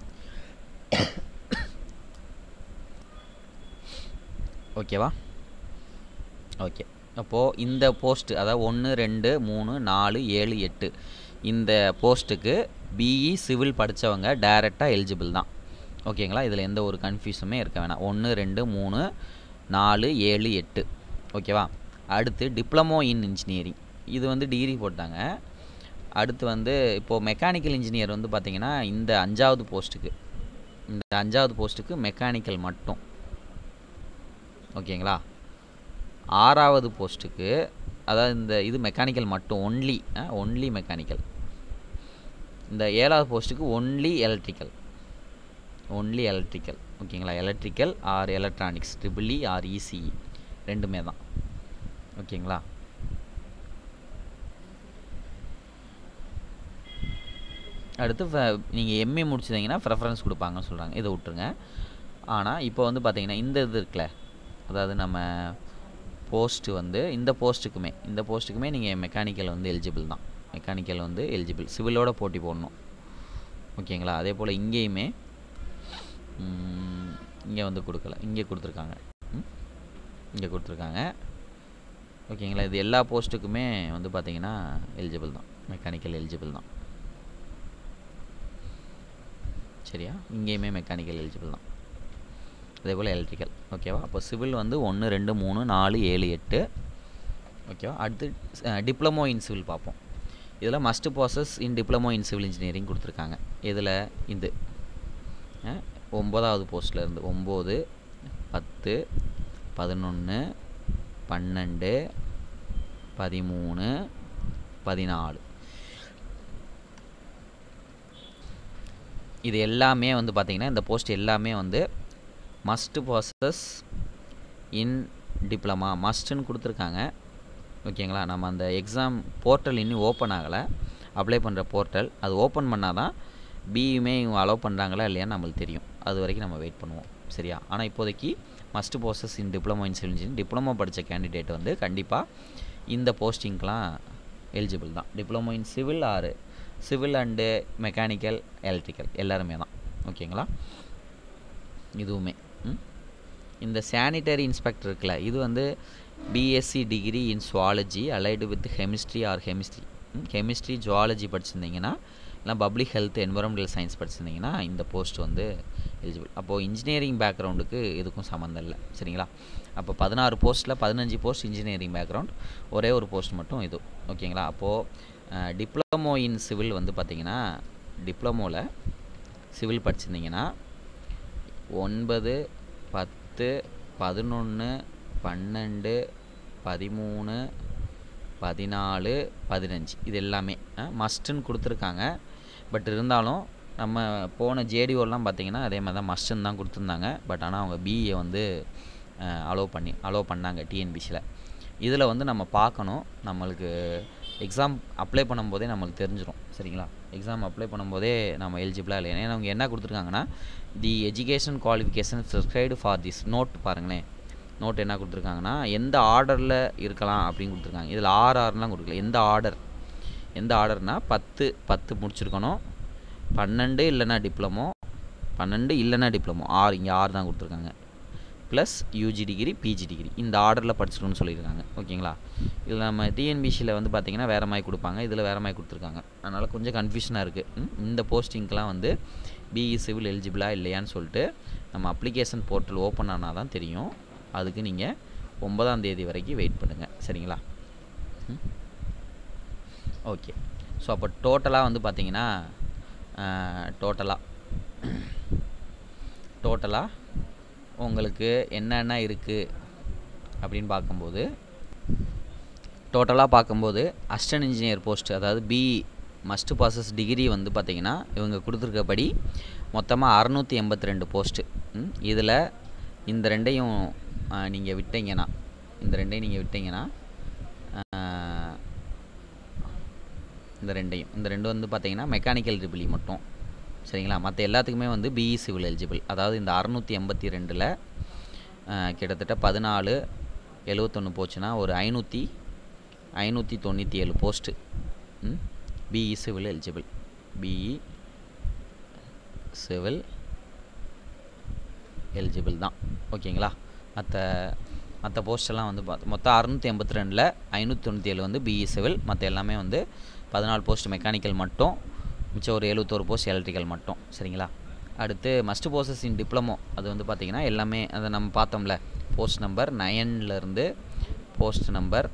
ஓகேவா ஓகே அப்போது இந்த போஸ்ட்டு அதாவது ஒன்று ரெண்டு மூணு நாலு ஏழு எட்டு இந்த போஸ்ட்டுக்கு பிஇ சிவில் படித்தவங்க டைரெக்டாக எலிஜிபிள் தான் ஓகேங்களா இதில் எந்த ஒரு கன்ஃபியூஸுமே இருக்க வேணாம் ஒன்று ரெண்டு மூணு நாலு ஏழு எட்டு ஓகேவா அடுத்து டிப்ளமோ இன் இன்ஜினியரிங் இது வந்து டிகிரி போட்டாங்க அடுத்து வந்து இப்போது மெக்கானிக்கல் இன்ஜினியர் வந்து பார்த்திங்கன்னா இந்த அஞ்சாவது போஸ்ட்டுக்கு இந்த அஞ்சாவது போஸ்ட்டுக்கு மெக்கானிக்கல் மட்டும் ஓகேங்களா ஆறாவது போஸ்ட்டுக்கு அதாவது இந்த இது மெக்கானிக்கல் மட்டும் ஒன்லி ஒன்லி மெக்கானிக்கல் இந்த ஏழாவது போஸ்ட்டுக்கு ஒன்லி எலக்ட்ரிக்கல் ஒன்லி எலக்ட்ரிக்கல் ஓகேங்களா electrical or electronics triple E or ECE ரெண்டுமே தான் ஓகேங்களா அடுத்து நீங்கள் எம்ஏ முடிச்சிருந்தீங்கன்னா ப்ரெஃபரன்ஸ் கொடுப்பாங்கன்னு சொல்கிறாங்க இதை விட்ருங்க ஆனால் இப்போ வந்து பார்த்தீங்கன்னா இந்த இது இருக்குல்ல அதாவது நம்ம போஸ்ட்டு வந்து இந்த போஸ்ட்டுக்குமே இந்த போஸ்ட்டுக்குமே நீங்கள் மெக்கானிக்கல் வந்து எலிஜிபிள் தான் மெக்கானிக்கல் வந்து எலிஜிபிள் சிவிலோட போட்டி போடணும் ஓகேங்களா அதே போல் இங்கேயுமே இங்கே வந்து கொடுக்கல இங்கே கொடுத்துருக்காங்க இங்கே கொடுத்துருக்காங்க ஓகேங்களா இது எல்லா போஸ்ட்டுக்குமே வந்து பார்த்தீங்கன்னா எலிஜிபிள் தான் மெக்கானிக்கல் எலிஜிபிள் தான் சரியா இங்கேயுமே மெக்கானிக்கல் எலிஜிபிள் தான் அதே போல் எலக்ட்ரிக்கல் ஓகேவா அப்போ சிவில் வந்து ஒன்று ரெண்டு மூணு நாலு ஏழு எட்டு ஓகேவா அடுத்து டிப்ளமோ இன் சிவில் பார்ப்போம் இதில் must possess in diploma in civil engineering கொடுத்துருக்காங்க இதில் இது ஒம்பதாவது போஸ்ட்டில் இருந்து ஒம்பது பத்து பதினொன்று பன்னெண்டு பதிமூணு பதினாலு இது எல்லாமே வந்து பார்த்திங்கன்னா இந்த போஸ்ட் எல்லாமே வந்து மஸ்ட் ப்ராசஸ் இன் டிப்ளமா மஸ்ட்டுன்னு கொடுத்துருக்காங்க ஓகேங்களா நம்ம அந்த எக்ஸாம் போர்ட்டல் இன்னும் ஓப்பன் ஆகலை அப்ளை பண்ணுற போர்ட்டல் அது ஓப்பன் பண்ணால் தான் பியுமே இவங்க அலோவ் பண்ணுறாங்களா இல்லையான்னு நம்மளுக்கு தெரியும் அது வரைக்கும் நம்ம வெயிட் பண்ணுவோம் சரியா ஆனால் இப்போதைக்கு must possess in diploma in civil engineering diploma படித்த கேண்டிடேட் வந்து கண்டிப்பாக இந்த போஸ்டிங்க்கெலாம் எலிஜிபிள் தான் டிப்ளமோ இன் சிவில் ஆறு சிவில் அண்டு மெக்கானிக்கல் எலக்ட்ரிக்கல் எல்லாருமே தான் ஓகேங்களா இதுவுமே இந்த சானிட்டரி இன்ஸ்பெக்டர் இருக்குல்ல இது வந்து BSc degree in zoology allied with chemistry or chemistry chemistry zoology படிச்சிருந்தீங்கன்னா இல்லை பப்ளிக் ஹெல்த் என்வரன்மெண்டல் சயின்ஸ் படிச்சிருந்தீங்கன்னா இந்த போஸ்ட் வந்து எலிஜிபிள் அப்போது இன்ஜினியரிங் பேக்ரவுண்டுக்கு இதுக்கும் சம்மந்தம் இல்லை சரிங்களா அப்போ பதினாறு போஸ்ட்டில் பதினஞ்சு போஸ்ட் இன்ஜினியரிங் பேக்ரவுண்ட் ஒரே ஒரு போஸ்ட் மட்டும் இது ஓகேங்களா அப்போது டிப்ளமோ இன் சிவில் வந்து பார்த்திங்கன்னா டிப்ளமோவில் சிவில் படிச்சிருந்தீங்கன்னா ஒன்பது பத்து பதினொன்று பன்னெண்டு பதிமூணு பதினாலு பதினஞ்சு இது எல்லாமே மஸ்ட்டுன்னு கொடுத்துருக்காங்க பட் இருந்தாலும் நம்ம போன ஜேடிஓலாம் பார்த்தீங்கன்னா அதே மாதிரி தான் மஸ்ட்டுன்னு தான் கொடுத்துருந்தாங்க பட் ஆனால் அவங்க பிஏ வந்து அலோவ் பண்ணி அலோவ் பண்ணாங்க டிஎன்பிசியில் இதில் வந்து நம்ம பார்க்கணும் நம்மளுக்கு எக்ஸாம் அப்ளை பண்ணும்போதே நம்மளுக்கு தெரிஞ்சிடும் சரிங்களா எக்ஸாம் அப்ளை பண்ணும்போதே நம்ம எலிஜிபிளாக இல்லை ஏன்னா அவங்க என்ன கொடுத்துருக்காங்கன்னா the education qualification prescribed for this note பாருங்களேன் நோட் என்ன கொடுத்துருக்காங்கன்னா எந்த ஆர்டரில் இருக்கலாம் அப்படின்னு கொடுத்துருக்காங்க இதில் ஆர்ஆர்லாம் கொடுக்கல எந்த ஆர்டர் எந்த ஆர்டர்னால் பத்து பத்து முடிச்சிருக்கணும் பன்னெண்டு இல்லைன்னா டிப்ளமோ பன்னெண்டு இல்லைன்னா டிப்ளமோ ஆறு இங்கே ஆறு தான் கொடுத்துருக்காங்க plus UG degree PG degree இந்த ஆர்டரில் படிச்சிருக்கணும்னு சொல்லியிருக்காங்க ஓகேங்களா இதில் நம்ம டிஎன்பிசியில் வந்து பார்த்திங்கன்னா வேறு மாதிரி கொடுப்பாங்க இதில் வேறு மாதிரி கொடுத்துருக்காங்க அதனால் கொஞ்சம் கன்ஃபியூஷனாக இருக்குது இந்த போஸ்டிங்க்கெலாம் வந்து பிஇ சிவில் எலிஜிபிளா இல்லையான்னு சொல்லிட்டு நம்ம அப்ளிகேஷன் போர்ட்டல் ஓப்பன் ஆனால் தான் தெரியும் அதுக்கு நீங்கள் ஒன்பதாம் தேதி வரைக்கும் வெயிட் பண்ணுங்கள் சரிங்களா ஓகே ஸோ அப்போ டோட்டலாக வந்து பார்த்தீங்கன்னா டோட்டலாக டோட்டலாக உங்களுக்கு என்னென்ன இருக்குது அப்படின்னு பார்க்கும்போது டோட்டலாக பார்க்கும்போது அசிஸ்டன்ட் இன்ஜினியர் போஸ்ட் அதாவது பிஇ மஸ்ட் பாசஸ் டிகிரி வந்து பார்த்திங்கன்னா இவங்க கொடுத்துருக்கபடி மொத்தமாக அறநூற்றி எண்பத்தி ரெண்டு போஸ்ட்டு இதில் இந்த ரெண்டையும் நீங்கள் விட்டீங்கன்னா இந்த ரெண்டையும் நீங்கள் விட்டீங்கன்னா இந்த ரெண்டையும் இந்த ரெண்டு வந்து பார்த்தீங்கன்னா மெக்கானிக்கல் ட்ரிபிளி மட்டும் சரிங்களா மற்ற எல்லாத்துக்குமே வந்து பிஇ சிவில் எலிஜிபிள் அதாவது இந்த அறநூற்றி எண்பத்தி ரெண்டில் கிட்டத்தட்ட பதினாலு எழுவத்தொன்று போச்சுன்னா ஒரு ஐநூற்றி ஐநூற்றி தொண்ணூற்றி ஏழு post BE civil eligible BE civil eligible தான் ஓகேங்களா மற்ற மற்ற போஸ்டெல்லாம் வந்து பார்த்து மொத்தம் அறுநூற்றி எண்பத்தி ரெண்டில் ஐநூற்றி தொண்ணூற்றி ஏழு வந்து பிஇ சிவில் மற்ற எல்லாமே வந்து பதினாலு போஸ்ட் மெக்கானிக்கல் மட்டும் மிச்சம் ஒரு எழுபத்தோரு போஸ்ட் எலக்ட்ரிக்கல் மட்டும் சரிங்களா அடுத்து மஸ்ட் போசஸ் இன் டிப்ளமோ அது வந்து பார்த்திங்கன்னா எல்லாமே அதை நம்ம பார்த்தோம்ல போஸ்ட் நம்பர் நயன்லேருந்து போஸ்ட் நம்பர்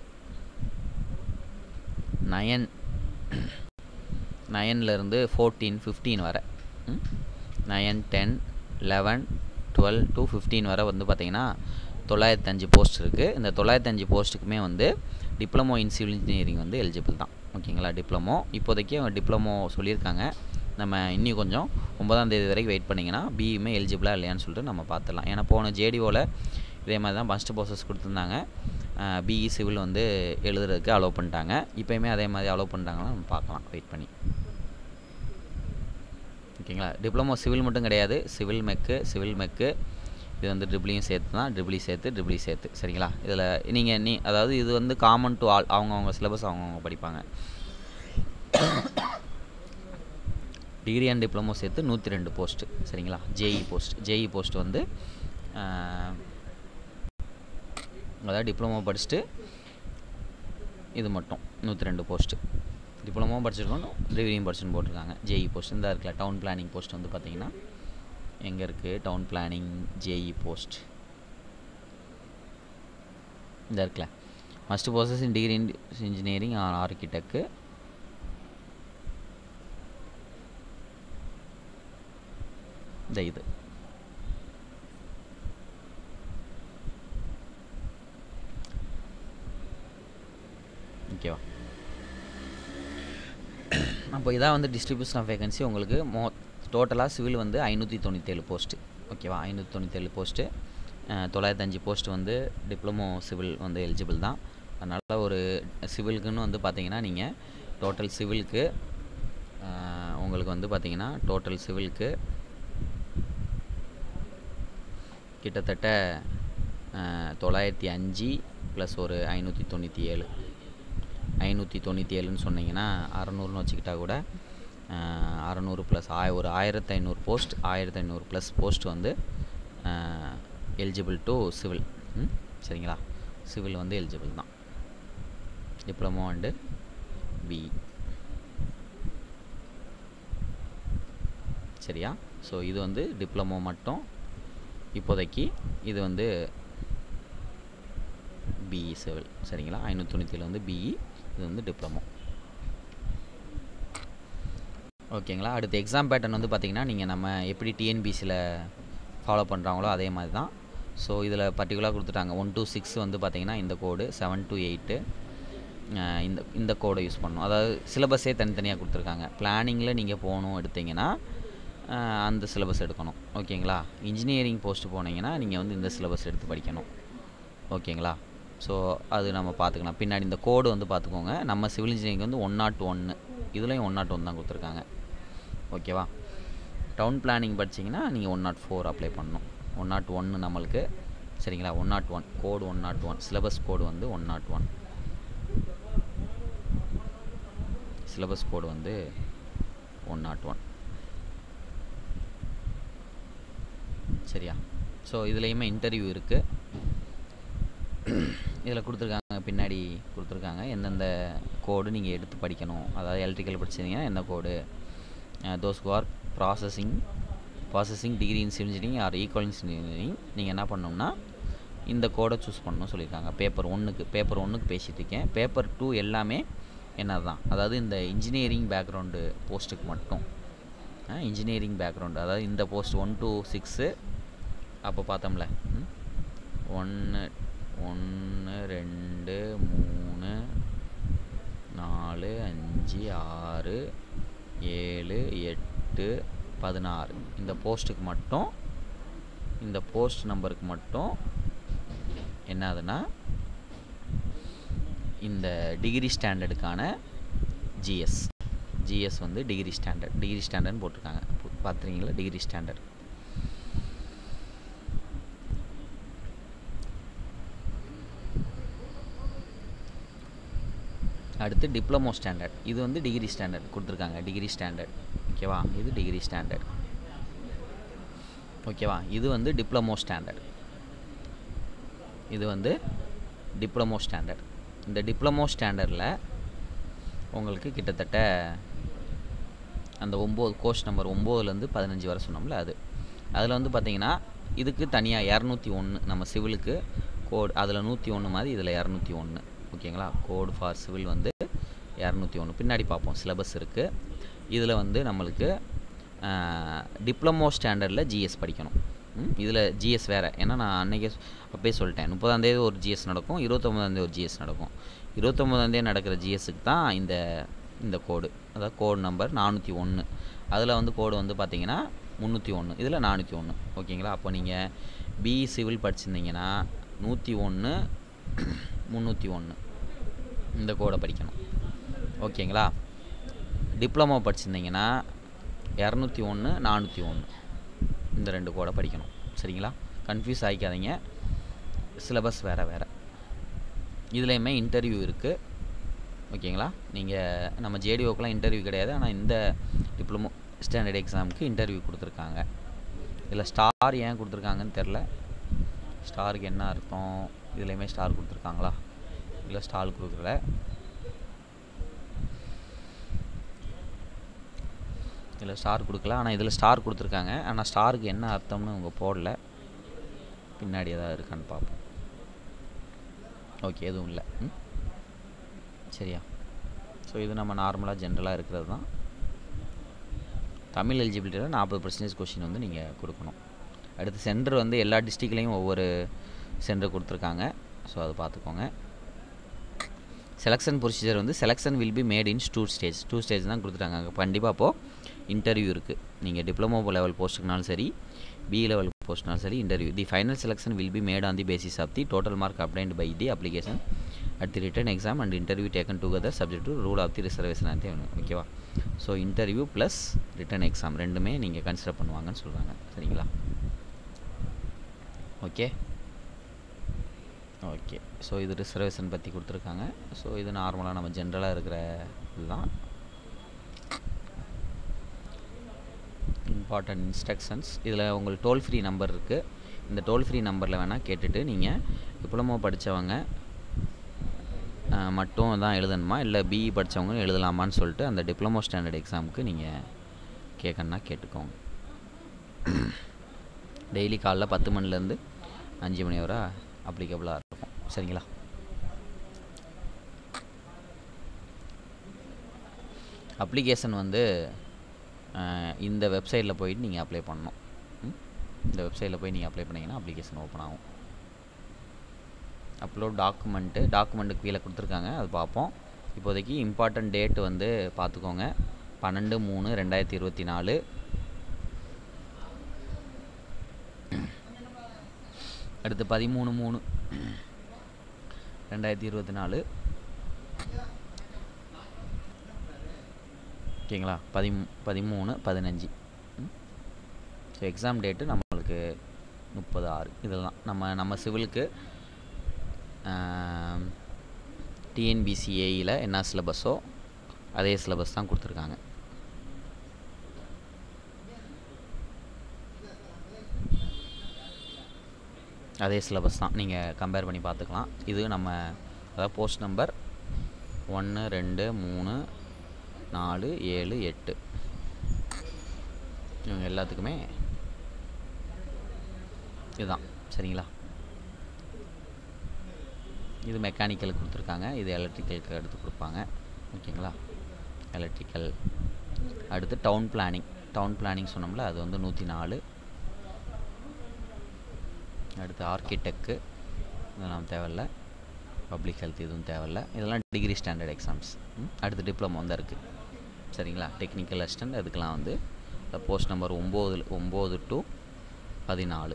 நயன் நயன்லேருந்து ஃபோர்டீன் ஃபிஃப்டீன் வரை nine ten eleven twelve to fifteen வரை வந்து பார்த்திங்கன்னா தொள்ளாயிரத்தஞ்சு போஸ்ட் இருக்குது இந்த தொள்ளாயிரத்தஞ்சு போஸ்ட்டுக்குமே வந்து டிப்ளமோ இன் சிவில் இன்ஜினியரிங் வந்து எலிஜிபிள் தான் ஓகேங்களா டிப்ளமோ இப்போதைக்கு அவங்க டிப்ளமோ சொல்லியிருக்காங்க நம்ம இன்னும் கொஞ்சம் ஒன்பதாம் தேதி வரைக்கும் வெயிட் பண்ணிங்கன்னா பிஇமே எலிஜிபிளாக இல்லையான்னு சொல்லிட்டு நம்ம பார்த்துடலாம் ஏன்னா போன ஜேடிஓவில் இதே மாதிரி தான் ஃபஸ்ட்டு ப்ரோசஸ் கொடுத்துருந்தாங்க பிஇ சிவில் வந்து எழுதுறதுக்கு அலோவ் பண்ணிட்டாங்க இப்போயுமே அதே மாதிரி அலோவ் பண்ணிட்டாங்கன்னா நம்ம பார்க்கலாம் வெயிட் பண்ணி ஓகேங்களா டிப்ளமோ சிவில் மட்டும் கிடையாது சிவில் மெக்கு சிவில் மெக்கு இது வந்து ட்ரிபிளியும் சேர்த்து தான் ட்ரிபிளி சேர்த்து ட்ரிபிளி சேர்த்து சரிங்களா இதில் நீங்கள் நீ அதாவது இது வந்து காமன் டு ஆல் அவங்கவுங்க சிலபஸ் அவங்கவுங்க படிப்பாங்க டிகிரி அண்ட் டிப்ளமோ சேர்த்து நூற்றி ரெண்டு போஸ்ட்டு சரிங்களா ஜேஇ போஸ்ட் ஜேஇ போஸ்ட் வந்து அதாவது டிப்ளமோ படிச்சுட்டு இது மட்டும் நூற்றி ரெண்டு போஸ்ட்டு டிப்ளமோ படிச்சிருக்கணும் டிகிரியும் படிச்சுன்னு போட்டிருக்காங்க ஜேஇ போஸ்ட் இந்த இருக்குல்ல டவுன் பிளானிங் போஸ்ட் வந்து பார்த்தீங்கன்னா எங்கே இருக்குது டவுன் பிளானிங் ஜேஇ போஸ்ட் இந்த இருக்குல்ல first possess in degree in engineering or ஆர்கிடெக்கு இந்த இது ஓகேவா அப்போ இதான் வந்து டிஸ்ட்ரிபியூஷன் ஆஃப் வேகன்சி உங்களுக்கு மோ டோட்டலாக சிவில் வந்து ஐநூற்றி தொண்ணூற்றேழு போஸ்ட்டு ஓகேவா ஐநூற்றி தொண்ணூற்றேழு போஸ்ட்டு தொள்ளாயிரத்தஞ்சு போஸ்ட் வந்து டிப்ளமோ சிவில் வந்து எலிஜிபிள் தான் அதனால் ஒரு சிவிலுக்குன்னு வந்து பார்த்தீங்கன்னா நீங்கள் டோட்டல் சிவிலுக்கு உங்களுக்கு வந்து பார்த்தீங்கன்னா டோட்டல் சிவிலுக்கு கிட்டத்தட்ட தொள்ளாயிரத்தி அஞ்சு ப்ளஸ் ஒரு ஐநூற்றி தொண்ணூற்றி ஏழு ஐநூற்றி தொண்ணூற்றி ஏழுன்னு சொன்னீங்கன்னா அறநூறுன்னு வச்சுக்கிட்டா கூட அறநூறு ப்ளஸ் ஆய ஒரு ஆயிரத்தி ஐநூறு போஸ்ட் ஆயிரத்தி ஐநூறு ப்ளஸ் போஸ்ட் வந்து எலிஜிபிள் டு சிவில் சரிங்களா சிவில் வந்து எலிஜிபிள் தான் டிப்ளமோ அண்டு பி சரியா ஸோ இது வந்து டிப்ளமோ மட்டும் இப்போதைக்கு இது வந்து பிஇ சிவில் சரிங்களா ஐநூற்றி தொண்ணூற்றி ஏழு வந்து பிஇ இது வந்து டிப்ளமோ ஓகேங்களா அடுத்து எக்ஸாம் பேட்டர்ன் வந்து பார்த்திங்கன்னா நீங்கள் நம்ம எப்படி டிஎன்பிசியில் ஃபாலோ பண்ணுறாங்களோ அதே மாதிரி தான் ஸோ இதில் பர்டிகுலராக கொடுத்துட்டாங்க ஒன் டூ சிக்ஸ் வந்து பார்த்திங்கன்னா இந்த கோடு செவன் டூ எயிட்டு இந்த இந்த கோடை யூஸ் பண்ணணும் அதாவது சிலபஸே தனித்தனியாக கொடுத்துருக்காங்க பிளானிங்கில் நீங்கள் போகணும் எடுத்தீங்கன்னா அஹ், அந்த சிலபஸ் எடுக்கணும் ஓகேங்களா இன்ஜினியரிங் போஸ்ட் போனீங்கன்னா நீங்கள் வந்து இந்த சிலபஸ் எடுத்து படிக்கணும் ஓகேங்களா ஸோ அது நம்ம பார்த்துக்கலாம் பின்னாடி இந்த கோடு வந்து பார்த்துக்கோங்க நம்ம சிவில் இன்ஜினியரிங் வந்து ஒன் நாட் ஒன்று இதுலேயும் ஒன் நாட் ஒன் தான் கொடுத்துருக்காங்க ஓகேவா டவுன் பிளானிங் படிச்சிங்கன்னா நீங்கள் ஒன் நாட் ஃபோர் அப்ளை பண்ணணும் ஒன் நாட் ஒன்று நம்மளுக்கு சரிங்களா one nought one code one nought one syllabus code வந்து one nought one syllabus code வந்து ஒன் நாட் ஒன் சரியா ஸோ இதுலேயுமே இன்டர்வியூ இருக்குது இதில் கொடுத்துருக்காங்க பின்னாடி கொடுத்துருக்காங்க எந்தெந்த கோடு நீங்கள் எடுத்து படிக்கணும் அதாவது எலக்ட்ரிக்கல் படிச்சிருந்தீங்கன்னா என்ன code those are processing processing degree in civil engineering or equal engineering நீங்கள் என்ன பண்ணணும்னா இந்த கோடை சூஸ் பண்ணணும் சொல்லியிருக்காங்க பேப்பர் ஒன்றுக்கு பேப்பர் ஒன்றுக்கு பேசிகிட்டு இருக்கேன் பேப்பர் டூ எல்லாமே என்ன தான் அதாவது இந்த இன்ஜினியரிங் பேக்ரவுண்டு போஸ்ட்டுக்கு மட்டும் இன்ஜினியரிங் பேக்ரவுண்டு அதாவது இந்த போஸ்ட் ஒன் டூ சிக்ஸு அப்போ பார்த்தோம்ல ஒன்று ஒன்று ரெண்டு மூணு நாலு அஞ்சு ஆறு ஏழு எட்டு பதினாறு இந்த போஸ்ட்டுக்கு மட்டும் இந்த போஸ்ட் நம்பருக்கு மட்டும் என்னதுன்னா இந்த டிகிரி ஸ்டாண்டர்டுக்கான ஜிஎஸ் ஜிஎஸ் வந்து டிகிரி ஸ்டாண்டர்ட் டிகிரி ஸ்டாண்டர்ட்னு போட்டிருக்காங்க பார்த்துறீங்களா டிகிரி ஸ்டாண்டர்ட் அடுத்து டிப்ளமோ ஸ்டாண்டர்ட் இது வந்து டிகிரி ஸ்டாண்டர்ட் கொடுத்துருக்காங்க டிகிரி ஸ்டாண்டர்ட் ஓகேவா இது டிகிரி ஸ்டாண்டர்ட் ஓகேவா இது வந்து டிப்ளமோ ஸ்டாண்டர்ட் இது வந்து டிப்ளமோ ஸ்டாண்டர்ட் இந்த டிப்ளமோ ஸ்டாண்டர்டில் உங்களுக்கு கிட்டத்தட்ட அந்த ஒம்பது கோர்ஸ் நம்பர் ஒம்போதுலேருந்து பதினஞ்சு வரை சொன்னோம்ல அது அதில் வந்து பார்த்தீங்கன்னா இதுக்கு தனியாக இரநூத்தி ஒன்று நம்ம சிவிலுக்கு கோட் அதில் நூற்றி ஒன்று மாதிரி இதில் இரநூத்தி ஒன்று ஓகேங்களா கோடு ஃபார் சிவில் வந்து இரநூத்தி ஒன்று பின்னாடி பார்ப்போம் சிலபஸ் இருக்குது இதில் வந்து நம்மளுக்கு டிப்ளமோ ஸ்டாண்டர்டில் ஜிஎஸ் படிக்கணும் இதில் ஜிஎஸ் வேறு ஏன்னா நான் அன்றைக்கே அப்பயே சொல்லிட்டேன் முப்பதாந்தேதி ஒரு ஜிஎஸ் நடக்கும் இருபத்தொம்பதாந்தேதி ஒரு ஜிஎஸ் நடக்கும் இருபத்தொம்பதாந்தேதி நடக்கிற ஜிஎஸ்க்கு தான் இந்த இந்த கோடு அதாவது கோடு நம்பர் நானூற்றி ஒன்று அதில் வந்து கோடு வந்து பார்த்தீங்கன்னா முந்நூற்றி ஒன்று இதில் நானூற்றி ஒன்று ஓகேங்களா அப்போ நீங்கள் பிஇ சிவில் படிச்சிருந்தீங்கன்னா நூற்றி ஒன்று முந்நூற்றி ஒன்று இந்த கோடை படிக்கணும் ஓகேங்களா டிப்ளமோ படிச்சிருந்தீங்கன்னா இரநூத்தி ஒன்று நானூற்றி ஒன்று இந்த ரெண்டு கோடை படிக்கணும் சரிங்களா கன்ஃபியூஸ் ஆகிக்காதீங்க சிலபஸ் வேறு வேறு இதுலேயுமே இன்டர்வியூ இருக்குது ஓகேங்களா நீங்கள் நம்ம ஜேடிஓக்கெலாம் இன்டர்வியூ கிடையாது ஆனால் இந்த டிப்ளமோ ஸ்டாண்டர்ட் எக்ஸாமுக்கு இன்டர்வியூ கொடுத்துருக்காங்க இதில் ஸ்டார் ஏன் கொடுத்துருக்காங்கன்னு தெரில ஸ்டாருக்கு என்ன அர்த்தம் இதுலேயுமே ஸ்டார் கொடுத்துருக்காங்களா இல்லை ஸ்டார் கொடுக்கல இதில் ஸ்டார் கொடுக்கல ஆனால் இதில் ஸ்டார் கொடுத்துருக்காங்க ஆனால் ஸ்டாருக்கு என்ன அர்த்தம்னு அவங்க போடல பின்னாடி ஏதாவது இருக்கான்னு பார்ப்போம் ஓகே எதுவும் இல்லை ம் சரியா ஸோ இது நம்ம நார்மலாக ஜென்ரலாக இருக்கிறது தான் தமிழ் எலிஜிபிலிட்டியில் நாற்பது பர்சன்டேஜ் கொஷின் வந்து நீங்கள் கொடுக்கணும் அடுத்து சென்டர் வந்து எல்லா டிஸ்ட்ரிக்ட்லேயும் ஒவ்வொரு சென்டர் கொடுத்துருக்காங்க ஸோ அதை பார்த்துக்கோங்க செலெக்ஷன் ப்ரொசீஜர் வந்து selection will be made in two stage two stage தான் கொடுத்துருக்காங்க அங்கே கண்டிப்பாக அப்போது இன்டர்வியூ இருக்குது நீங்கள் டிப்ளமோ லெவல் போஸ்ட்டுக்குனாலும் சரி பி லெவல் போஸ்ட்னாலும் சரி interview the final selection will be made on the basis of the total mark obtained by the application at the written exam and interview taken together subject to rule of the reservation and ஓகேவா so interview plus written exam ரெண்டுமே நீங்கள் consider பண்ணுவாங்கன்னு சொல்கிறாங்க சரிங்களா okay okay so இது reservation பற்றி கொடுத்துருக்காங்க so இது நார்மலாக நம்ம ஜென்ரலாக இருக்கிற இதுதான் இம்பார்ட்டன்ட் இன்ஸ்ட்ரக்ஷன்ஸ் இதில் உங்களுக்கு டோல் ஃப்ரீ நம்பர் இருக்குது இந்த டோல் ஃப்ரீ நம்பரில் வேணால் கேட்டுட்டு நீங்கள் டிப்ளமோ படித்தவங்க மட்டும் தான் எழுதணுமா இல்லை பிஇ படித்தவங்க எழுதலாமான்னு சொல்லிட்டு அந்த டிப்ளமோ ஸ்டாண்டர்ட் எக்ஸாமுக்கு நீங்கள் கேட்கணுன்னா கேட்டுக்கோங்க டெய்லி காலைல பத்து மணிலேருந்து அஞ்சு மணி வரை அப்ளிகபிளாக இருக்கும் சரிங்களா அப்ளிகேஷன் வந்து இந்த வெப்சைட்டில் போயிட்டு நீங்கள் அப்ளை பண்ணணும் ம்? இந்த வெப்சைட்டில் போய் நீங்கள் அப்ளை பண்ணிங்கன்னா அப்ளிகேஷன் ஓப்பன் ஆகும் அப்லோட் டாக்குமெண்ட்டு டாக்குமெண்ட்டுக்கு கீழே கொடுத்துருக்காங்க அது பார்ப்போம் இப்போதைக்கு இம்பார்ட்டன்ட் டேட் வந்து பார்த்துக்கோங்க பன்னெண்டு மூணு ரெண்டாயிரத்தி இருபத்தி நாலு அடுத்து பதிமூணு மூணு ரெண்டாயிரத்தி இருபத்தி நாலு ஓகேங்களா பதிமூ பதிமூணு பதினஞ்சு ஸோ எக்ஸாம் டேட்டு நம்மளுக்கு முப்பது ஆறு இதெல்லாம் நம்ம நம்ம சிவிலுக்கு டிஎன்பிசிஏயில் என்ன சிலபஸோ அதே சிலபஸ் தான் கொடுத்துருக்காங்க அதே சிலபஸ் தான் நீங்கள் கம்பேர் பண்ணி பார்த்துக்கலாம் இது நம்ம அதாவது போஸ்ட் நம்பர் ஒன்று ரெண்டு மூணு நாலு ஏழு எட்டு இவங்க எல்லாத்துக்குமே இதுதான் சரிங்களா இது மெக்கானிக்கல் கொடுத்துருக்காங்க இது எலக்ட்ரிக்கலுக்கு எடுத்து கொடுப்பாங்க ஓகேங்களா எலக்ட்ரிக்கல் அடுத்து டவுன் பிளானிங் டவுன் பிளானிங் சொன்னோம்ல அது வந்து நூற்றி நாலு அடுத்து ஆர்கிடெக்கு இதெல்லாம் தேவையில்ல பப்ளிக் ஹெல்த் இதுவும் தேவையில்ல இதெல்லாம் டிகிரி ஸ்டாண்டர்ட் எக்ஸாம்ஸ் அடுத்து டிப்ளமோ தான் இருக்குது சரிங்களா டெக்னிக்கல் அசிஸ்டன்ட் அதுக்கெலாம் வந்து போஸ்ட் நம்பர் ஒம்பது ஒம்பது டு பதினாலு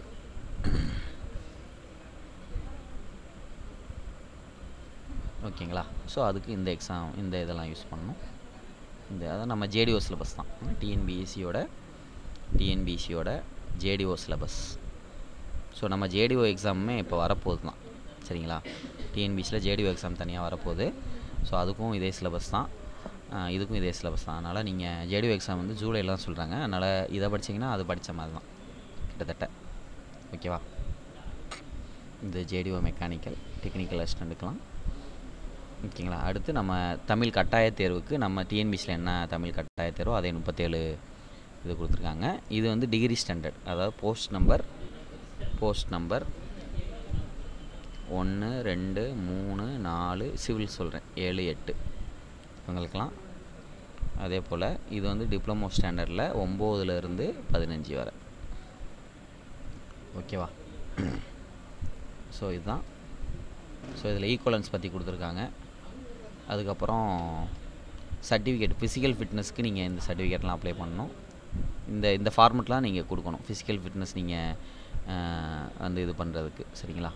ஓகேங்களா ஸோ அதுக்கு இந்த எக்ஸாம் இந்த இதெல்லாம் யூஸ் பண்ணணும் இந்த அதான் நம்ம ஜேடிஓ சிலபஸ் தான் டிஎன்பிஎஸ்சியோட டிஎன்பிஎஸ்சியோட ஜேடிஓ சிலபஸ் ஸோ நம்ம ஜேடிஓ எக்ஸாமுமே இப்போ வரப்போகுது தான் சரிங்களா டிஎன்பிசியில் ஜேடிஓ எக்ஸாம் தனியாக வரப்போகுது ஸோ அதுக்கும் இதே சிலபஸ் தான் இதுக்கும் இதே சிலபஸ் தான் அதனால் நீங்கள் ஜேடிஓ எக்ஸாம் வந்து ஜூலையில் தான் சொல்கிறாங்க அதனால் இதை படிச்சிங்கன்னா அது படித்த மாதிரி தான் கிட்டத்தட்ட ஓகேவா இந்த ஜேடிஓ மெக்கானிக்கல் டெக்னிக்கல் அசிஸ்டண்ட்டுக்கெலாம் ஓகேங்களா அடுத்து நம்ம தமிழ் கட்டாய தேர்வுக்கு நம்ம டிஎன்பிசியில் என்ன தமிழ் கட்டாய தேர்வோ அதே முப்பத்தேழு இது கொடுத்துருக்காங்க இது வந்து டிகிரி ஸ்டாண்டர்ட் அதாவது போஸ்ட் நம்பர் போஸ்ட் நம்பர் ஒன்று ரெண்டு மூணு நாலு சிவில் சொல்கிறேன் ஏழு எட்டு இவங்களுக்கெல்லாம் அதே போல் இது வந்து டிப்ளமோ ஸ்டாண்டர்டில் ஒம்போதுலேருந்து பதினஞ்சு வரை ஓகேவா ஸோ இதுதான் ஸோ இதில் ஈக்குவலன்ஸ் பற்றி கொடுத்துருக்காங்க அதுக்கப்புறம் சர்டிஃபிகேட் ஃபிசிக்கல் ஃபிட்னஸ்க்கு நீங்கள் இந்த சர்டிஃபிகேட்லாம் அப்ளை பண்ணணும் இந்த இந்த ஃபார்மெட்லாம் நீங்கள் கொடுக்கணும் ஃபிசிக்கல் ஃபிட்னஸ் நீங்கள் வந்து இது பண்ணுறதுக்கு சரிங்களா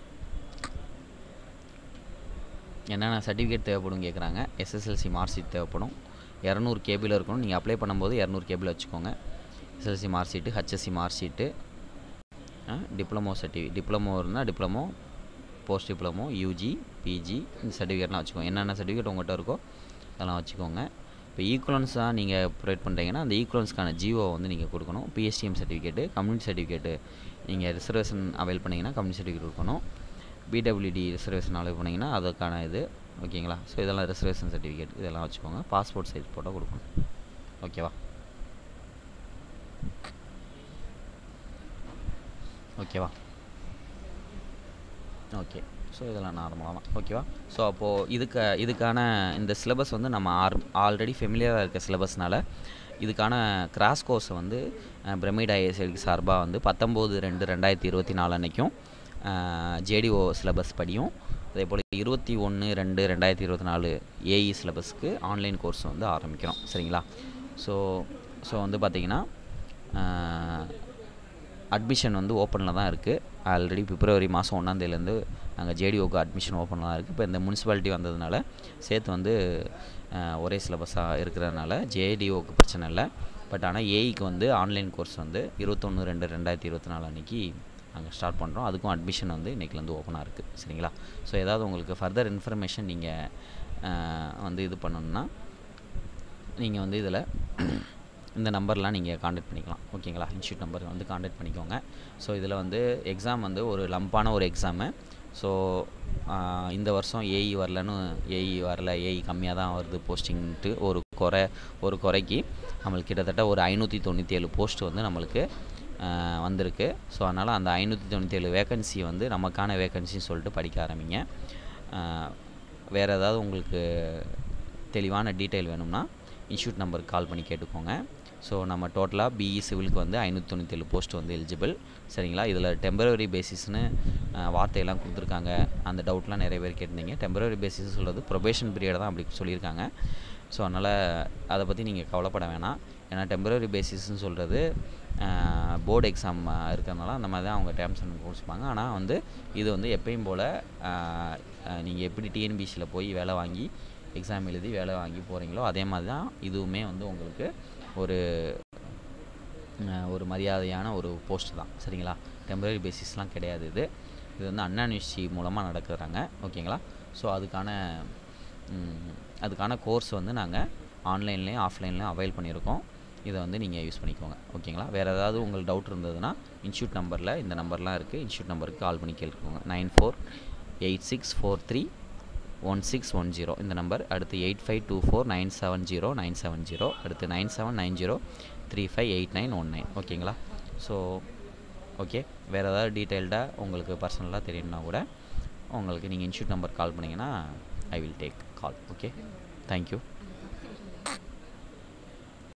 என்னென்ன சர்டிஃபிகேட் தேவைப்படும் கேட்குறாங்க எஸ்எஸ்எல்சி மார்க் ஷீட் தேவைப்படும் இரநூறு கேபிள் இருக்கணும் நீங்கள் அப்ளை பண்ணும்போது இரநூறு கேபிள் வச்சுக்கோங்க SSLC mark sheet HSC mark sheet diploma சர்டிஃபி டிப்ளமோ இருந்தால் diploma post diploma UG PG இந்த சர்டிஃபிகேட்லாம் வச்சுக்கோங்க என்னென்ன சர்டிஃபிகேட் உங்கள்கிட்ட இருக்கோ அதெல்லாம் வச்சுக்கோங்க இப்போ ஈக்குவலன்ஸாக நீங்கள் ப்ரொவைட் பண்ணுறீங்கன்னா அந்த ஈக்குவலன்ஸ்க்கான ஜிஓ வந்து நீங்கள் கொடுக்கணும் பிஎஸ்டிஎம் சர்டிஃபிகேட்டு கம்யூனிட்டி சர்டிஃபிகேட்டு நீங்கள் ரிசர்வேஷன் அவைல் பண்ணிங்கன்னா கம்யூனிட்டி சர்டிஃபிகேட் கொடுக்கணும் பிடபிள்யூடி ரிசர்வேஷன் அவைல் பண்ணிங்கன்னா அதுக்கான இது ஓகேங்களா ஸோ இதெல்லாம் ரிசர்வேஷன் சர்டிஃபிகேட் இதெல்லாம் வச்சுக்கோங்க பாஸ்போர்ட் சைஸ் ஃபோட்டோ கொடுக்கணும் ஓகேவா ஓகேவா ஓகே ஸோ இதெல்லாம் நார்மலாக தான் ஓகேவா ஸோ அப்போது இதுக்கு இதுக்கான இந்த சிலபஸ் வந்து நம்ம ஆர் ஆல்ரெடி ஃபெமிலியராக இருக்க சிலபஸ்னால இதுக்கான கிராஸ் கோர்ஸை வந்து பிரமிட் ஐஎஸ்எலுக்கு சார்பாக வந்து பத்தொம்போது ரெண்டு ரெண்டாயிரத்தி இருபத்தி நாலு அன்றைக்கும் ஜேடிஓ சிலபஸ் படியும் அதே போல் இருபத்தி ஒன்று ரெண்டு ரெண்டாயிரத்தி இருபத்தி நாலு ஏஇ சிலபஸ்க்கு ஆன்லைன் கோர்ஸ் வந்து ஆரம்பிக்கிறோம் சரிங்களா ஸோ ஸோ வந்து பார்த்திங்கன்னா அட்மிஷன் வந்து ஓப்பனில் தான் இருக்குது ஆல்ரெடி பிப்ரவரி மாதம் ஒன்றாந்தேதிலேருந்து நாங்கள் ஜேடிஓக்கு அட்மிஷன் ஓப்பனில் தான் இருக்குது இப்போ இந்த முனிசிபாலிட்டி வந்ததுனால சேர்த்து வந்து ஒரே சிலபஸாக இருக்கிறதுனால ஜேடிஓக்கு பிரச்சனை இல்லை பட் ஆனால் ஏஇக்கு வந்து ஆன்லைன் கோர்ஸ் வந்து இருபத்தொன்று ரெண்டு ரெண்டாயிரத்தி இருபத்தி நாலு அன்றைக்கி நாங்கள் ஸ்டார்ட் பண்ணுறோம் அதுக்கும் அட்மிஷன் வந்து இன்றைக்கிலேருந்து ஓப்பனாக இருக்குது சரிங்களா ஸோ ஏதாவது உங்களுக்கு ஃபர்தர் இன்ஃபர்மேஷன் நீங்கள் வந்து இது பண்ணணுன்னா நீங்கள் வந்து இதில் இந்த நம்பர்லாம் நீங்கள் காண்டாக்ட் பண்ணிக்கலாம் ஓகேங்களா இன்ஸ்டியூட் நம்பர் வந்து காண்டாக்ட் பண்ணிக்கோங்க ஸோ இதில் வந்து எக்ஸாம் வந்து ஒரு லம்பான ஒரு எக்ஸாமு ஸோ இந்த வருஷம் ஏஇ வரலன்னு ஏஇ வரல ஏஇ கம்மியாக தான் வருது போஸ்டிங்ட்டு ஒரு குறை ஒரு குறைக்கு நம்மளுக்கு கிட்டத்தட்ட ஒரு ஐநூற்றி தொண்ணூற்றி ஏழு போஸ்ட் வந்து நம்மளுக்கு வந்திருக்கு ஸோ அதனால் அந்த ஐநூற்றி தொண்ணூற்றி ஏழு வேக்கன்சி வந்து நமக்கான வேக்கன்சின்னு சொல்லிட்டு படிக்க ஆரம்பிங்க வேறு ஏதாவது உங்களுக்கு தெளிவான டீட்டெயில் வேணும்னா இன்ஸ்டியூட் நம்பருக்கு கால் பண்ணி கேட்டுக்கோங்க ஸோ நம்ம டோட்டலாக பிஇ சிவிலுக்கு வந்து ஐநூற்றி தொண்ணூற்றேழு போஸ்ட் வந்து எலிஜிபிள் சரிங்களா இதில் டெம்பரவரி பேசிஸ்னு வார்த்தையெல்லாம் கொடுத்துருக்காங்க அந்த டவுட்லாம் நிறைய பேர் கேட்டிருந்தீங்க டெம்பரவரி பேசிஸ் சொல்கிறது ப்ரொபேஷன் பீரியட் தான் அப்படி சொல்லியிருக்காங்க ஸோ அதனால் அதை பற்றி நீங்கள் கவலைப்பட வேணாம் ஏன்னா டெம்பரரி பேசிஸ்ன்னு சொல்கிறது போர்டு எக்ஸாம் இருக்கிறதுனால அந்த மாதிரி தான் அவங்க டேர்ம்ஸ் அண்ட் கொடுப்பாங்க ஆனால் வந்து இது வந்து எப்பயும் போல் நீங்கள் எப்படி டிஎன்பிசியில் போய் வேலை வாங்கி எக்ஸாம் எழுதி வேலை வாங்கி போகிறீங்களோ அதே மாதிரி தான் இதுவுமே வந்து உங்களுக்கு ஒரு ஒரு மரியாதையான ஒரு போஸ்ட் தான் சரிங்களா டெம்பரரி பேசிஸ்லாம் கிடையாது இது இது வந்து அண்ணா யூனிவர்சிட்டி மூலமாக நடக்கிறாங்க ஓகேங்களா ஸோ அதுக்கான அதுக்கான கோர்ஸ் வந்து நாங்கள் ஆன்லைன்லேயும் ஆஃப்லைன்லேயும் அவைல் பண்ணியிருக்கோம் இதை வந்து நீங்கள் யூஸ் பண்ணிக்கோங்க ஓகேங்களா வேறு ஏதாவது உங்களுக்கு டவுட் இருந்ததுன்னா இன்ஸ்டியூட் நம்பரில் இந்த நம்பர்லாம் இருக்குது இன்ஸ்டியூட் நம்பருக்கு கால் பண்ணி கேட்டுக்கோங்க nine four eight six four three one six one zero இந்த நம்பர் அடுத்து eight five two four nine seven zero nine seven zero அடுத்து nine seven nine zero three five eight nine one nine ஓகேங்களா so okay வேறு ஏதாவது டீட்டெயில்டாக உங்களுக்கு பர்சனலாக தெரியணுன்னா கூட உங்களுக்கு நீங்கள் இன்ஸ்டியூட் நம்பர் கால் பண்ணிங்கன்னா I will take call okay thank you